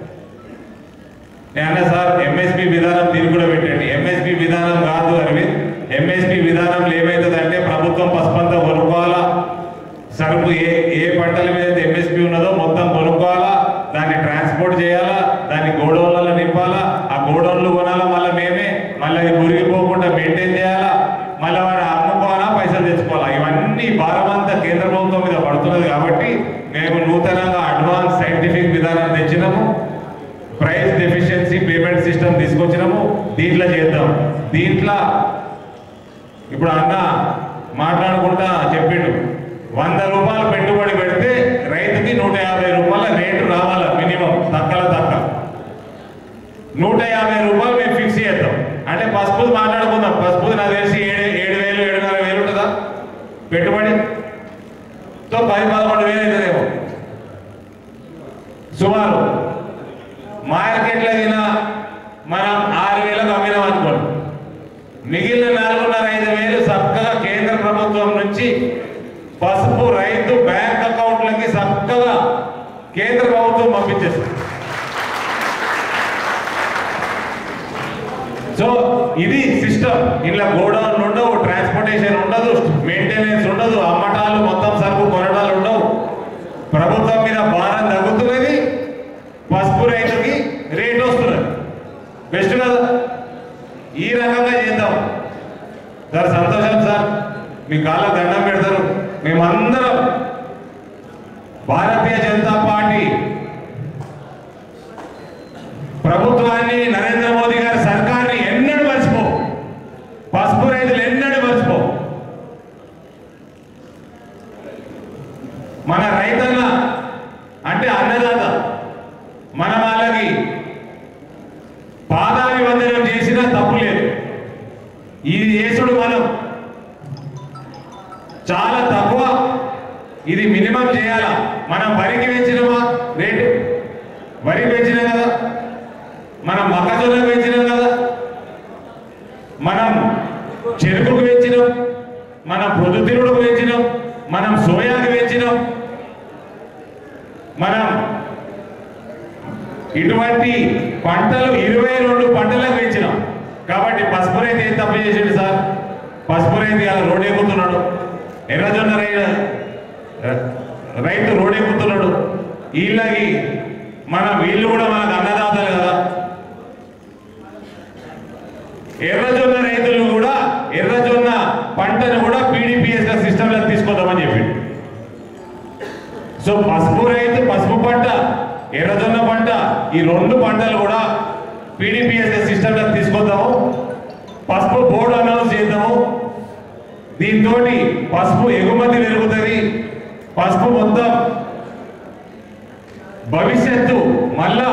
నేను అన్నా సార్ ఎంఎస్పి విధానం దీన్ని కూడా పెట్టండి ఎంఎస్పి విధానం కాదు అరవింద్ ఎంఎస్పి విధానంలో ఏమవుతుందంటే ప్రభుత్వం పసుపంతా కొనుక్కోవాలా సరుకు ఏ ఏ పంటల మీద అయితే ఎంఎస్పి ఉన్నదో మొత్తం కొనుక్కోవాలా దాన్ని ట్రాన్స్పోర్ట్ చేయాలా దాన్ని గోడౌన్లలో నింపాలా ఆ గోడౌన్లు కొనాలా మళ్ళీ మేమే మళ్ళీ అది మురిగిపోకుండా మెయింటైన్ చేయాలా మళ్ళీ వాడు అమ్ముకోవాలా పైసలు తెచ్చుకోవాలా ఇవన్నీ భారం అంతా కేంద్ర ప్రభుత్వం మీద పడుతున్నది కాబట్టి మేము నూతనంగా అడ్వాన్స్ సైంటిఫిక్ విధానం తెచ్చినాము ప్రైస్ డెఫిషియన్సీ పేమెంట్ సిస్టమ్ తీసుకొచ్చినాము దీంట్లో చేద్దాం దీంట్లో ఇప్పుడు అన్న మాట్లాడుకుంటా చెప్పిండు వంద రూపాయలు పెట్టుబడి పెడితే రైతుకి నూట యాభై రూపాయల రేటు రావాల మినిమం తక్కల తక్క నూట యాభై రూపాయలు మేము ఫిక్స్ చేద్దాం అంటే పసుపు మాట్లాడుకుందాం పసుపు నాకు తెలిసి ఏడు ఏడు వేలు ఏడున్నర వేలు ఉంటుందా పెట్టుబడి తో పది పదకొండు వేలు అవుతుందేమో సుమారు మార్కెట్లో కింద మనం ఆరు వేలకు అమ్మినాం అనుకోండి మిగిలిన నాలుగున్నర ఐదు వేలు చక్కగా కేంద్ర ప్రభుత్వం నుంచి పసుపు రైతు బ్యాంక్ అకౌంట్లకి చక్కగా కేంద్ర ప్రభుత్వం పంపించేస్తుంది సో ఇది సిస్టమ్ ఇలా గోడౌన్ ఉండవు ట్రాన్స్పోర్టేషన్ ఉండదు మెయింటెనెన్స్ ఉండదు అమ్మటాలు మొత్తం సరుకు కొనడాలు ఉండవు ప్రభుత్వం మీద భారం తగ్గుతున్నది పసుపు రైతుకి రేట్ వస్తున్నది బెస్ట్ కదా ఈ రకంగా చేద్దాం సార్ సంతోషం సార్ మీ కాళ్ళ దండం పెడతారు మేమందరం భారతీయ జనతా పార్టీ ప్రభుత్వాన్ని నరేంద్ర మోదీ గారి సర్కార్ని ఎన్నడూ మర్చిపో పసుపు రైతులు ఎన్నడూ మర్చిపో మన రైతన్న అంటే అన్నదాత మన వాళ్ళకి పాదాభివందనం చేసినా తప్పు లేదు ఇది చేసుడు మనం చాలా తక్కువ ఇది మినిమం చేయాలా మనం వరికి పెంచినమా రేటు వరికి పెంచినాం కదా మనం మొక్కజొన్నకు పెంచినాం కదా మనం చెరుకుకు పెంచినాం మనం పొద్దుతిరుగుడుకు పెంచినాం మనం సోయాకు పెంచినాం మనం ఇటువంటి పంటలు ఇరవై రెండు పంటలకు పెంచినాం కాబట్టి పసుపు రైతు ఏం తప్పు చేసిండు సార్ పసుపు రైతు ఇలా రోడ్ ఎక్కుతున్నాడు ఎర్రజొన్న రై రైతు రోడ్ ఎక్కుతున్నాడు వీళ్ళకి మన వీళ్ళు కూడా మనకు అన్నదాతలు కదా ఎర్రజొన్న రైతులు కూడా ఎర్రజొన్న పంటను కూడా పీడిపిఎస్ సిస్టంలో తీసుకొద్దామని చెప్పిండు సో పసుపు రైతు పసుపు పంట ఎర్రజొన్న పంట ఈ రెండు పంటలు కూడా పీడిపిఎస్ సిస్టంలో తీసుకొద్దాము పసుపు బోర్డు అనౌన్స్ చేద్దాము దీంతో పసుపు ఎగుమతి పెరుగుతుంది పసుపు మొత్తం భవిష్యత్తు మళ్ళా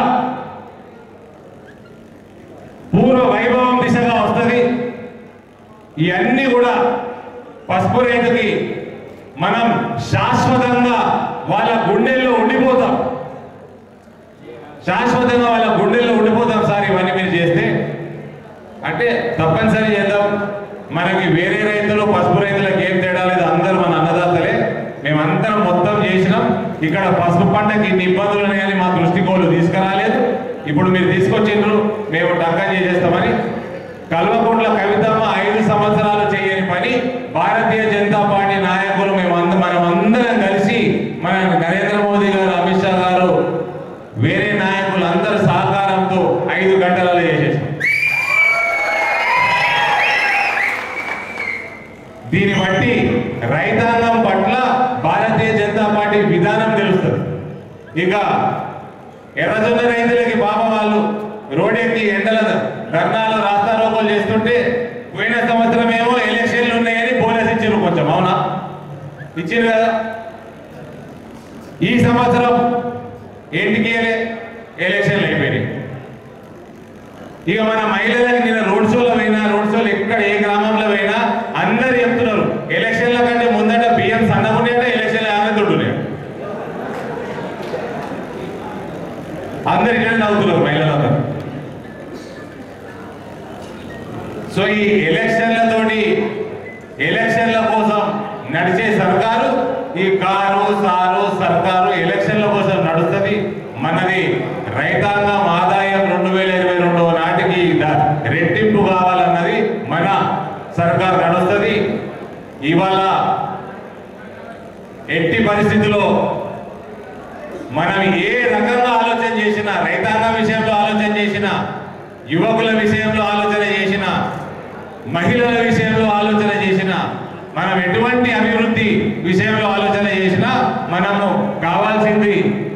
పూర్వ వైభవం దిశగా వస్తుంది ఇవన్నీ కూడా పసుపు రైతుకి మనం శాశ్వతంగా వాళ్ళ గుండెల్లో ఉండిపోతాం శాశ్వతంగా వాళ్ళ గుండెల్లో ఉండిపోతాం సార్ ఇవన్నీ మీరు చేస్తే అంటే తప్పనిసరి చేద్దాం మనకి వేరే రైతులు పసుపు రైతులకు ఏం తేడా లేదు అందరూ మన అన్నదాతలే మేమందరం మొత్తం చేసినాం ఇక్కడ పసుపు పంటకి ఇన్ని ఇబ్బందులు ఉన్నాయని మా దృష్టికోలు తీసుకురాలేదు ఇప్పుడు మీరు తీసుకొచ్చిండ్రు మేము టక్కం చేసేస్తామని కల్వకుంట్ల కవితమ్మ ఐదు సంవత్సరాలు చేయని పని భారతీయ జనతా పార్టీ నాయకులు మేము అంద మనం అందరం కలిసి మన నరేంద్ర మోదీ గారు అమిత్ షా గారు వేరే నాయకులు అందరి సహకారంతో ఐదు గంటలలో చేసేసాం దీన్ని బట్టి రైతాంగం పట్ల భారతీయ జనతా పార్టీ విధానం తెలుస్తుంది ఇక ఎర్రజొన్న రైతులకి బాబా వాళ్ళు రోడ్డెక్కి ఎండల ధర్నాలు రాస్తారోకోలు చేస్తుంటే పోయిన సంవత్సరం ఏమో ఎలక్షన్లు ఉన్నాయని బోనస్ ఇచ్చారు కొంచెం అవునా ఇచ్చారు కదా ఈ సంవత్సరం ఏంటికి ఎలక్షన్లు అయిపోయినాయి ఇక మన మహిళలకు నిన్న రోడ్ షోలో పోయినా రోడ్ షోలు ఎక్కడ ఏ గ్రామంలో పోయినా అందరు చెప్తున్నారు ఎలక్షన్ల కంటే ముందట బియ్యం సన్నగున్నాయట ఎలక్షన్లు ఆనందుంటున్నాయి అందరు ఇక్కడ నవ్వుతున్నారు మహిళలందరూ సో ఈ ఎలక్షన్లతోటి ఎలక్షన్ల కోసం నడిచే సర్కారు ఈ కారు సారు సర్కారు ఎలక్షన్ల కోసం నడుస్తుంది మనది రైతాంగం ఆదాయం రెండు వేల ఇరవై రెండవ నాటికి ద- రెట్టింపు కావాలన్నది మన సర్కార్ నడుస్తుంది ఇవాళ ఎట్టి పరిస్థితిలో మనం ఏ రకంగా ఆలోచన చేసినా రైతాంగం విషయంలో ఆలోచన చేసినా యువకుల విషయంలో ఆలోచన చేసిన మహిళల విషయంలో ఆలోచన చేసిన మనం ఎటువంటి అభివృద్ధి విషయంలో ఆలోచన చేసినా మనము కావాల్సింది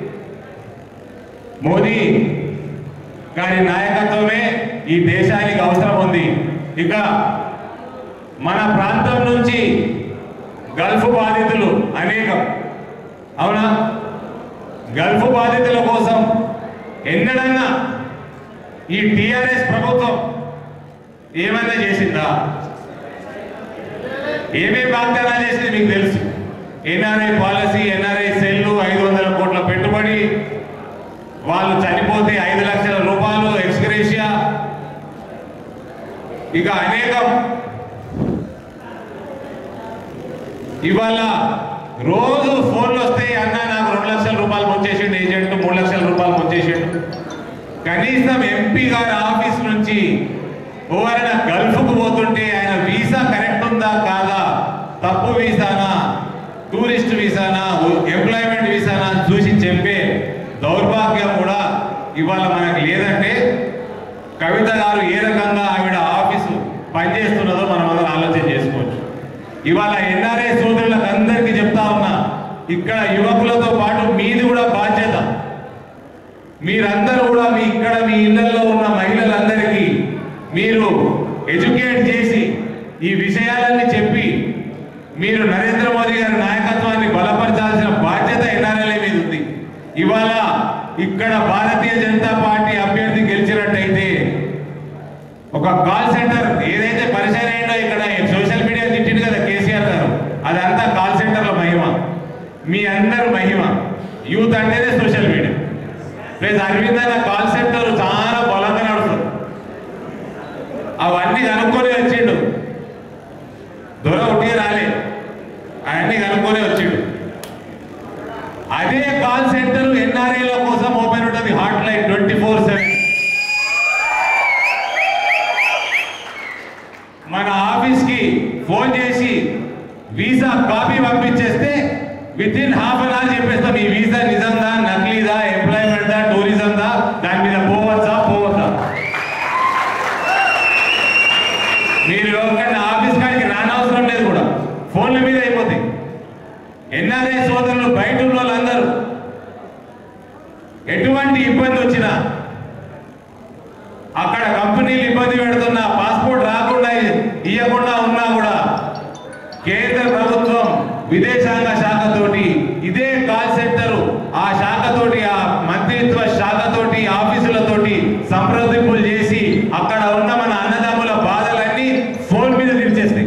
మోదీ గారి నాయకత్వమే ఈ దేశానికి అవసరం ఉంది ఇక మన ప్రాంతం నుంచి గల్ఫ్ బాధితులు అనేకం అవునా గల్ఫ్ బాధితుల కోసం ఎన్నడన్నా ఈ టిఆర్ఎస్ ప్రభుత్వం ఏమైనా చేసిందా ఏమేమి వాగ్దానాలు చేసింది మీకు తెలుసు ఎన్ఆర్ఐ పాలసీ ఎన్ఆర్ఐ సెల్లు ఐదు వందల కోట్ల పెట్టుబడి వాళ్ళు చనిపోతే ఐదు లక్షల రూపాయలు ఎక్స్గ్రేషియా ఇక అనేకం ఇవాళ రోజు ఫోన్లు వస్తాయి అన్న నాకు రెండు లక్షల రూపాయలు ముంచేసిండు ఏజెంట్ మూడు లక్షల రూపాయలు ముంచేసిండు కనీసం ఎంపీ గారి ఆఫీస్ నుంచి ఎవరైనా గల్ఫ్కు పోతుంటే ఆయన వీసా కరెక్ట్ ఉందా కాదా తప్పు వీసానా టూరిస్ట్ వీసానా ఎంప్లాయ్మెంట్ వీసానా అని చూసి చెప్పే దౌర్భాగ్యం కూడా ఇవాళ మనకు లేదంటే కవిత గారు ఏ రకంగా ఆవిడ ఆఫీసు పనిచేస్తున్నదో మనం అందరం ఆలోచన చేసుకోవచ్చు ఇవాళ ఎన్ఆర్ఐ సోదరులకు అందరికీ చెప్తా ఉన్నా ఇక్కడ యువకులతో పాటు మీది కూడా బాధ్యత మీరందరూ కూడా మీ ఇక్కడ మీ ఇళ్లలో ఉన్న మహిళలందరికీ మీరు ఎడ్యుకేట్ చేసి ఈ విషయాలన్నీ చెప్పి మీరు నరేంద్ర మోదీ గారి నాయకత్వాన్ని బలపరచాల్సిన బాధ్యత ఎన్ఆర్ఎల్ఏ మీద ఉంది ఇవాళ ఇక్కడ భారతీయ జనతా పార్టీ అభ్యర్థి గెలిచినట్టయితే ఒక కాల్ సెంటర్ ఏదైతే పరిచయం అయిందో ఇక్కడ సోషల్ మీడియా తిట్టింది కదా కేసీఆర్ గారు అదంతా కాల్ సెంటర్ల మహిమ మీ అందరు మహిమ యూత్ అంటేనే సోషల్ మీడియా ప్లస్ అరవింద్ అన్న కాల్ సెంటర్ చాలా బలంగా నడుస్తుంది అవన్నీ కనుక్కొని వచ్చిండు దొర ఒకటి రాలే అవన్నీ కనుక్కొని వచ్చిండు అదే కాల్ సెంటర్ ఎన్ఆర్ఐల కోసం ఓపెన్ ఉంటుంది hot line twenty four seven మన ఆఫీస్కి ఫోన్ చేసి వీసా కాపీ పంపించేస్తే with in half an hour చెప్పేస్తాం ఈ వీసా నిజందా నకిలీదా ఎంప్లాయ్మెంటా టూరిజందా దాని మీద పోవచ్చా పోవచ్చా మీరు ఎవరికైనా ఆఫీస్ కాడికి రానవసరం లేదు కూడా ఫోన్ల మీద అయిపోతాయి ఎన్ఆర్ఐ సోదరులు బయట ఉన్న వాళ్ళందరూ ఎటువంటి ఇబ్బంది వచ్చినా అక్కడ కంపెనీలు ఇబ్బంది పెడుతున్నా పాస్పోర్ట్ రాకుండా ఇవ్వకుండా ఉన్నా కూడా కేంద్ర ప్రభుత్వం విదేశాంగ శాఖతోటి ఇదే కాల్ సెంటర్ ఆ శాఖతోటి ఆ మంత్రిత్వ శాఖతోటి ఆఫీసులతోటి సంప్రదింపులు చేసి అక్కడ ఉన్న మన అన్నదమ్ముల బాధలన్నీ ఫోన్ మీద తీర్చేస్తాయి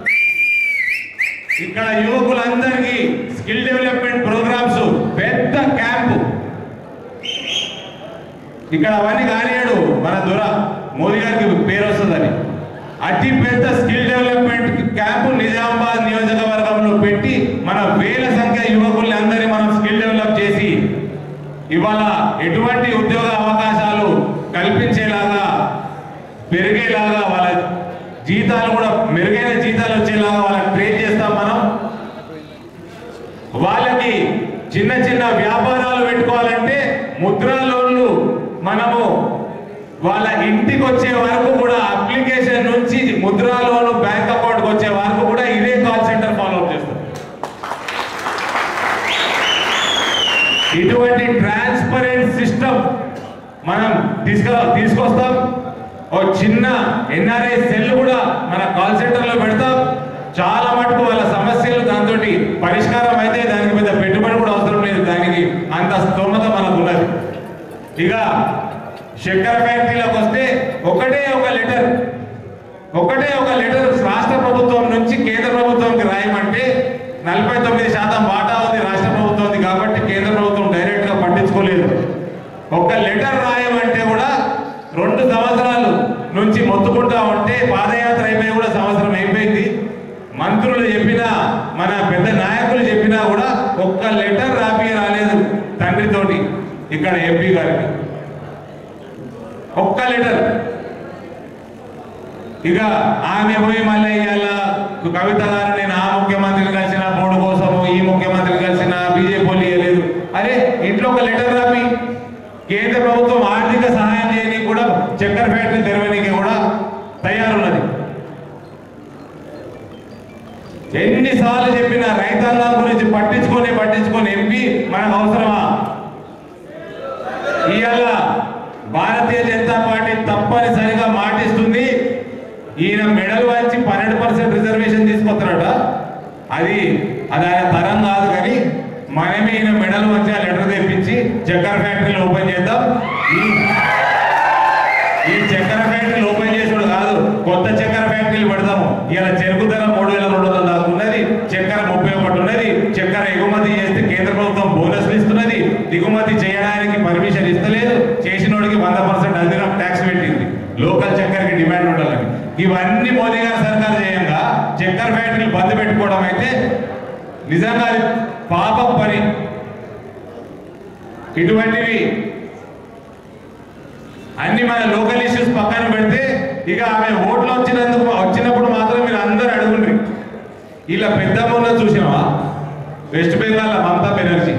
ఇక్కడ యువకులందరికీ స్కిల్ డెవలప్మెంట్ ప్రోగ్రామ్స్ పెద్ద క్యాంపు ఇక్కడ అవన్నీ కానియాడు మన దొర మోదీ గారికి పేరు వస్తుందని అతి పెద్ద స్కిల్ డెవలప్మెంట్ క్యాంపు నిజామాబాద్ నియోజకవర్గంలో పెట్టి మన వేల సంఖ్య యువకుల్ని అందరినీ మనం స్కిల్ డెవలప్ చేసి ఇవాళ ఎటువంటి ఉద్యోగ అవకాశాలు కల్పించేలాగా పెరిగేలాగా వాళ్ళ జీతాలు కూడా మెరుగైన జీతాలు వచ్చేలాగా వాళ్ళకి ట్రైన్ చేస్తాం మనం వాళ్ళకి చిన్న చిన్న వ్యాపారాలు పెట్టుకోవాలంటే ముద్రా లోన్లు మనము వాళ్ళ ఇంటికి వచ్చే వరకు కూడా అప్లికేషన్ నుంచి ముద్రా లోన్ బ్యాంక్ అకౌంట్కి వచ్చే వరకు కూడా ఇదే తీసుకొస్తాం ఓ చిన్న ఎన్ఆర్ఐ సెల్ కూడా మన కాల్ సెంటర్లో పెడతాం చాలా మటుకు వాళ్ళ సమస్యలు దాంతో పరిష్కారం అయితే దానికి పెద్ద పెట్టుబడి కూడా అవసరం లేదు దానికి అంత స్తోమత మనకు ఉన్నది ఇక చక్కెర ఫ్యాక్టరీలోకి వస్తే ఒకటే ఒక లెటర్ ఒకటే ఒక లెటర్ రాష్ట్ర ప్రభుత్వం నుంచి కేంద్ర ప్రభుత్వంకి రాయమంటే నలభై తొమ్మిది శాతం వాటా ఉంది రాష్ట్ర ప్రభుత్వం కాబట్టి కేంద్ర ప్రభుత్వం డైరెక్ట్ గా పట్టించుకోలేదు ఒక లెటర్ రాయమంటే కూడా రెండు సంవత్సరాలు నుంచి మొత్తుకుంటా ఉంటే పాదయాత్ర అయిపోయి కూడా సంవత్సరం అయిపోయింది మంత్రులు చెప్పినా మన పెద్ద నాయకులు చెప్పినా కూడా ఒక్క లెటర్ రాపి రాలేదు తండ్రితోటి ఇక్కడ ఎంపీ గారికి ఒక్క లెటర్ ఇక ఆమె పోయి మళ్ళీ ఇవాళ కవిత గారు నేను ఆ ముఖ్యమంత్రిని కలిసిన మూడు కోసము ఈ ముఖ్యమంత్రిని కలిసిన బీజేపీ వాళ్ళు ఇవ్వలేదు అరే ఇంట్లో ఒక లెటర్ రాపి కేంద్ర ప్రభుత్వం ఆర్థిక సహాయం చేయని కూడా చక్కెర ఫ్యాక్టరీ తెరవడానికి కూడా తయారున్నది ఎన్నిసార్లు చెప్పినా రైతాంగం గురించి పట్టించుకొని పట్టించుకొని ఎంపీ మనకు అవసరమా ఇవాళ భారతీయ జనతా పార్టీ తప్పనిసరిగా మాటిస్తుంది ఈయన మెడల్ వంచి పన్నెండు పర్సెంట్ రిజర్వేషన్ తీసుకొస్తారట అది అది ఆయన తరం కాదు కానీ మనమే ఈయన మెడల్ వంచి ఆ లెటర్ తెప్పించి చక్కెర ఫ్యాక్టరీలు ఓపెన్ చేద్దాం ఈ ఈ చక్కెర ఫ్యాక్టరీలు ఓపెన్ చేసుడు కాదు కొత్త చక్కెర ఫ్యాక్టరీలు పెడతాము ఇలా చెరుకు ధర మూడు వేల రెండు వందల దాకా ఉన్నది చక్కెర ముప్పై ఒకటి ఉన్నది చక్కెర ఎగుమతి చేస్తే కేంద్ర ప్రభుత్వం బోనస్లు ఇస్తున్నది దిగుమతి చేయడానికి పర్మిషన్ ఇస్తలేదు చేసినోడికి వంద పర్సెంట్ అధికం ట్యాక్స్ పెట్టింది లోకల్ చక్కెరకి డిమాండ్ ఉండాలని ఇవన్నీ మోదీ గారి సర్కార్ చేయంగా చక్కెర ఫ్యాక్టరీలు బంద్ పెట్టుకోవడం అయితే నిజంగా అది పాపం పని ఇటువంటివి అన్ని మన లోకల్ ఇష్యూస్ పక్కన పెడితే ఇక ఆమె ఓట్లు వచ్చినందుకు వచ్చినప్పుడు మాత్రం మీరు అందరు అడుగుండ్రి ఇలా పెద్దమ్మ ఉన్నది చూసినావా వెస్ట్ బెంగాల్ మమతా బెనర్జీ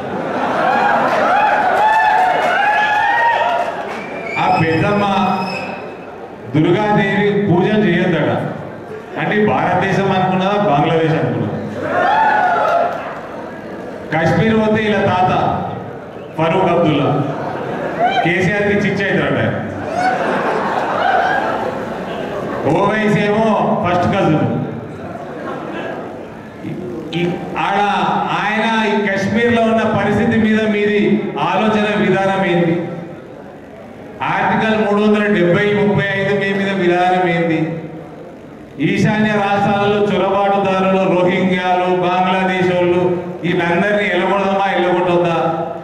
ఆ పెద్దమ్మ దుర్గాదేవి పూజ చేయొద్దట అంటే భారతదేశం అనుకున్నదా బంగ్లాదేశ్ అనుకున్నదా కాశ్మీర్ పోతే ఇలా తాత ఫరూక్ అబ్దుల్లా కేసీఆర్ కి చిచ్చ అవుతాడు ఆయన ఓవైసీ ఏమో ఫస్ట్ కజన్ ఆడ ఆయన ఈ కశ్మీర్ లో ఉన్న పరిస్థితి మీద మీది ఆలోచన విధానం ఏంటి ఆర్టికల్ మూడు వందల డెబ్బై ముప్పై ఐదు మీ మీద విధానం ఏంటి ఈశాన్య రాష్ట్రాలలో చొరబాటుదారులు రోహింగ్యాలు బంగ్లాదేశ్ వాళ్ళు వీళ్ళందరినీ ఎల్లగొడదామా ఎల్లగొట్టొద్దా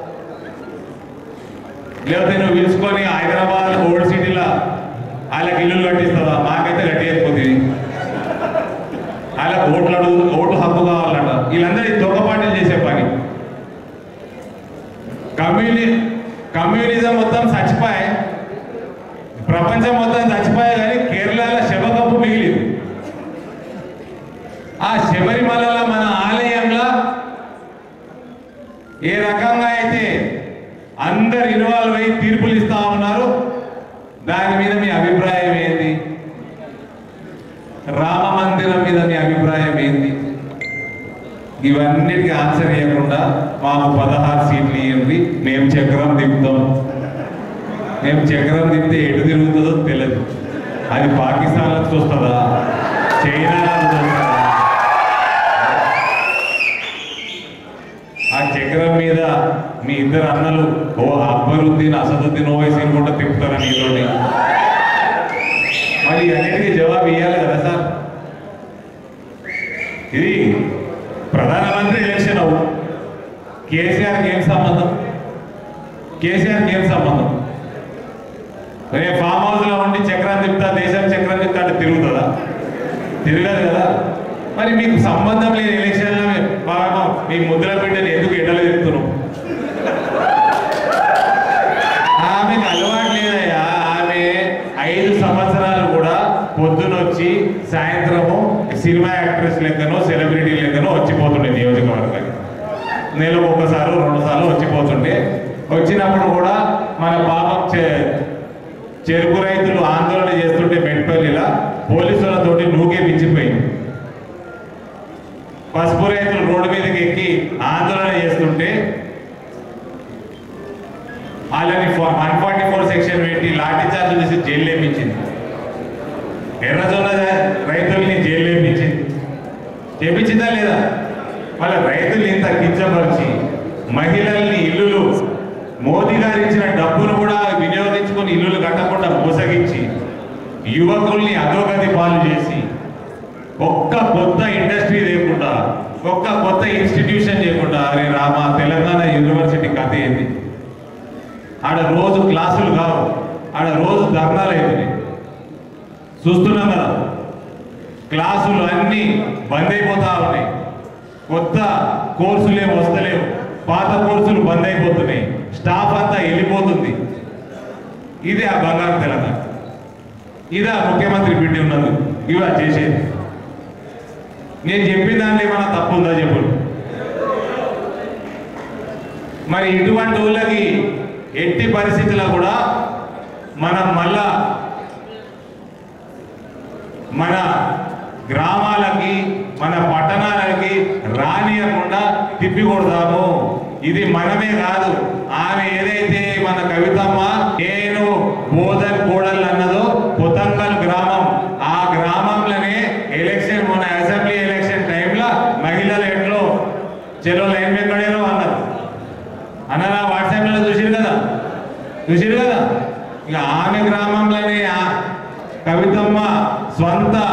లేకపోతే నువ్వు పిలుచుకొని హైదరాబాద్ ఓల్డ్ సిటీలో వాళ్ళకి ఇల్లు కట్టిస్తావా మాకైతే కట్టేయకపోతే వాళ్ళకి ఓట్లు అడుగు ఓటు హక్కు కావాలంట వీళ్ళందరూ ఈ దొంగ పార్టీలు చేసే పని కమ్యూని కమ్యూనిజం మొత్తం చచ్చిపోయి ప్రపంచం మొత్తం చచ్చిపోయా కానీ కేరళలో శవకప్పు మిగిలింది ఆ శబరిమలలో మన ఆలయంలో ఏ రకంగా అయితే అందరు ఇన్వాల్వ్ అయ్యి తీర్పులు ఇస్తా ఉన్నారు దాని మీద మీ అభిప్రాయం ఏంది రామ మందిరం మీద మీ అభిప్రాయం ఏంది ఇవన్నిటికీ ఆన్సర్ ఇవ్వకుండా మాకు పదహారు సీట్లు ఇవ్వండి మేము చక్రం దింపుతాం మేము చక్రం తిప్పితే ఎటు తిరుగుతుందో తెలియదు అది పాకిస్తాన్లో చూస్తుందా చైనాలో చూస్తుందా ఆ చక్రం మీద మీ ఇద్దరు అన్నలు ఓ అక్బరుద్దీన్ అసదుద్దీన్ ఓవైసీని కూడా తిప్పుతారా నీతోటి మరి అన్నిటికీ జవాబు ఇవ్వాలి కదా సార్ ఇది ప్రధానమంత్రి ఎలక్షన్ అవు కేసీఆర్కి ఏం సంబంధం కేసీఆర్కి ఏం సంబంధం రేపు ఫామ్ హౌస్ లో ఉండి చక్రం తిప్పుతా దేశం చక్రం తిప్పుతా అంటే తిరుగుతుందా తిరగదు కదా మరి మీకు సంబంధం లేని ఎలక్షన్లో మీ- పాపం మీ ముద్ర బిడ్డని ఎందుకు ఎండలు తిప్పుతున్నావు ఆమెకు అలవాటు లేదయ్యా ఆమె ఐదు సంవత్సరాలు కూడా పొద్దునొచ్చి సాయంత్రము సినిమా యాక్ట్రెస్ లెక్కనో సెలబ్రిటీ లెక్కనో వచ్చిపోతుండే నియోజకవర్గానికి నెలకు ఒకసారి రెండు సార్లు వచ్చిపోతుండే వచ్చినప్పుడు కూడా మన పాపం చే- చెరుకు రైతులు ఆందోళన చేస్తుంటే మెట్పల్లిలా పోలీసులతోటి నూకే మించిపోయింది పసుపు రైతులు రోడ్డు మీదకి ఎక్కి ఆందోళన చేస్తుంటే వాళ్ళని వన్ ఫార్టీ ఫోర్ సెక్షన్ పెట్టి లా ఎర్రజొన్న రైతుల్ని జైలు వేపించింది చేపించిందా లేదా వాళ్ళ రైతులు ఇంత కించపరిచి మహిళల్ని ఇల్లులు మోదీ గారు ఇచ్చిన డబ్బును కూడా వినియోగించుకొని ఇల్లులు కట్టకుండా మోసగించి యువకుల్ని అధోగతి పాలు చేసి ఒక్క కొత్త ఇండస్ట్రీ లేకుండా ఒక్క కొత్త ఇన్స్టిట్యూషన్ చేయకుండా అరే రామా తెలంగాణ యూనివర్సిటీ కథ ఏంది ఆడ రోజు క్లాసులు కావు ఆడ రోజు ధర్నాలు అవుతున్నాయి చూస్తున్నాం కదా క్లాసులు అన్నీ బంద్ అయిపోతా ఉన్నాయి కొత్త కోర్సులు ఏమి వస్తలేవు పాత కోర్సులు బంద్ అయిపోతున్నాయి స్టాఫ్ అంతా వెళ్ళిపోతుంది ఇదే ఆ బంగారు తెలంగాణ ఇదా ముఖ్యమంత్రి బిడ్డ ఉన్నది ఇవా చేసేది నేను చెప్పిన దాంట్లో ఏమైనా తప్పు ఉందా చెప్పు మరి ఇటువంటి వాళ్ళకి ఎట్టి పరిస్థితుల్లో కూడా మనం మళ్ళా మన గ్రామాలకి మన పట్టణాలకి రానియకుండా తిప్పి కొడదాము ఇది మనమే కాదు ఆమె ఏదైతే మన కవితమ్మ నేను బోధన్ కోడలు అన్నదో పొతంగల్ గ్రామం ఆ గ్రామంలోనే ఎలక్షన్ మన అసెంబ్లీ ఎలక్షన్ టైంలో మహిళలు ఎట్లో చెలో లైన్ ఎక్కడేనో అన్నారు అన్నారా వాట్సాప్లో చూసిరు కదా చూసిరు కదా ఇక ఆమె గ్రామంలోనే ఆ కవితమ్మ స్వంత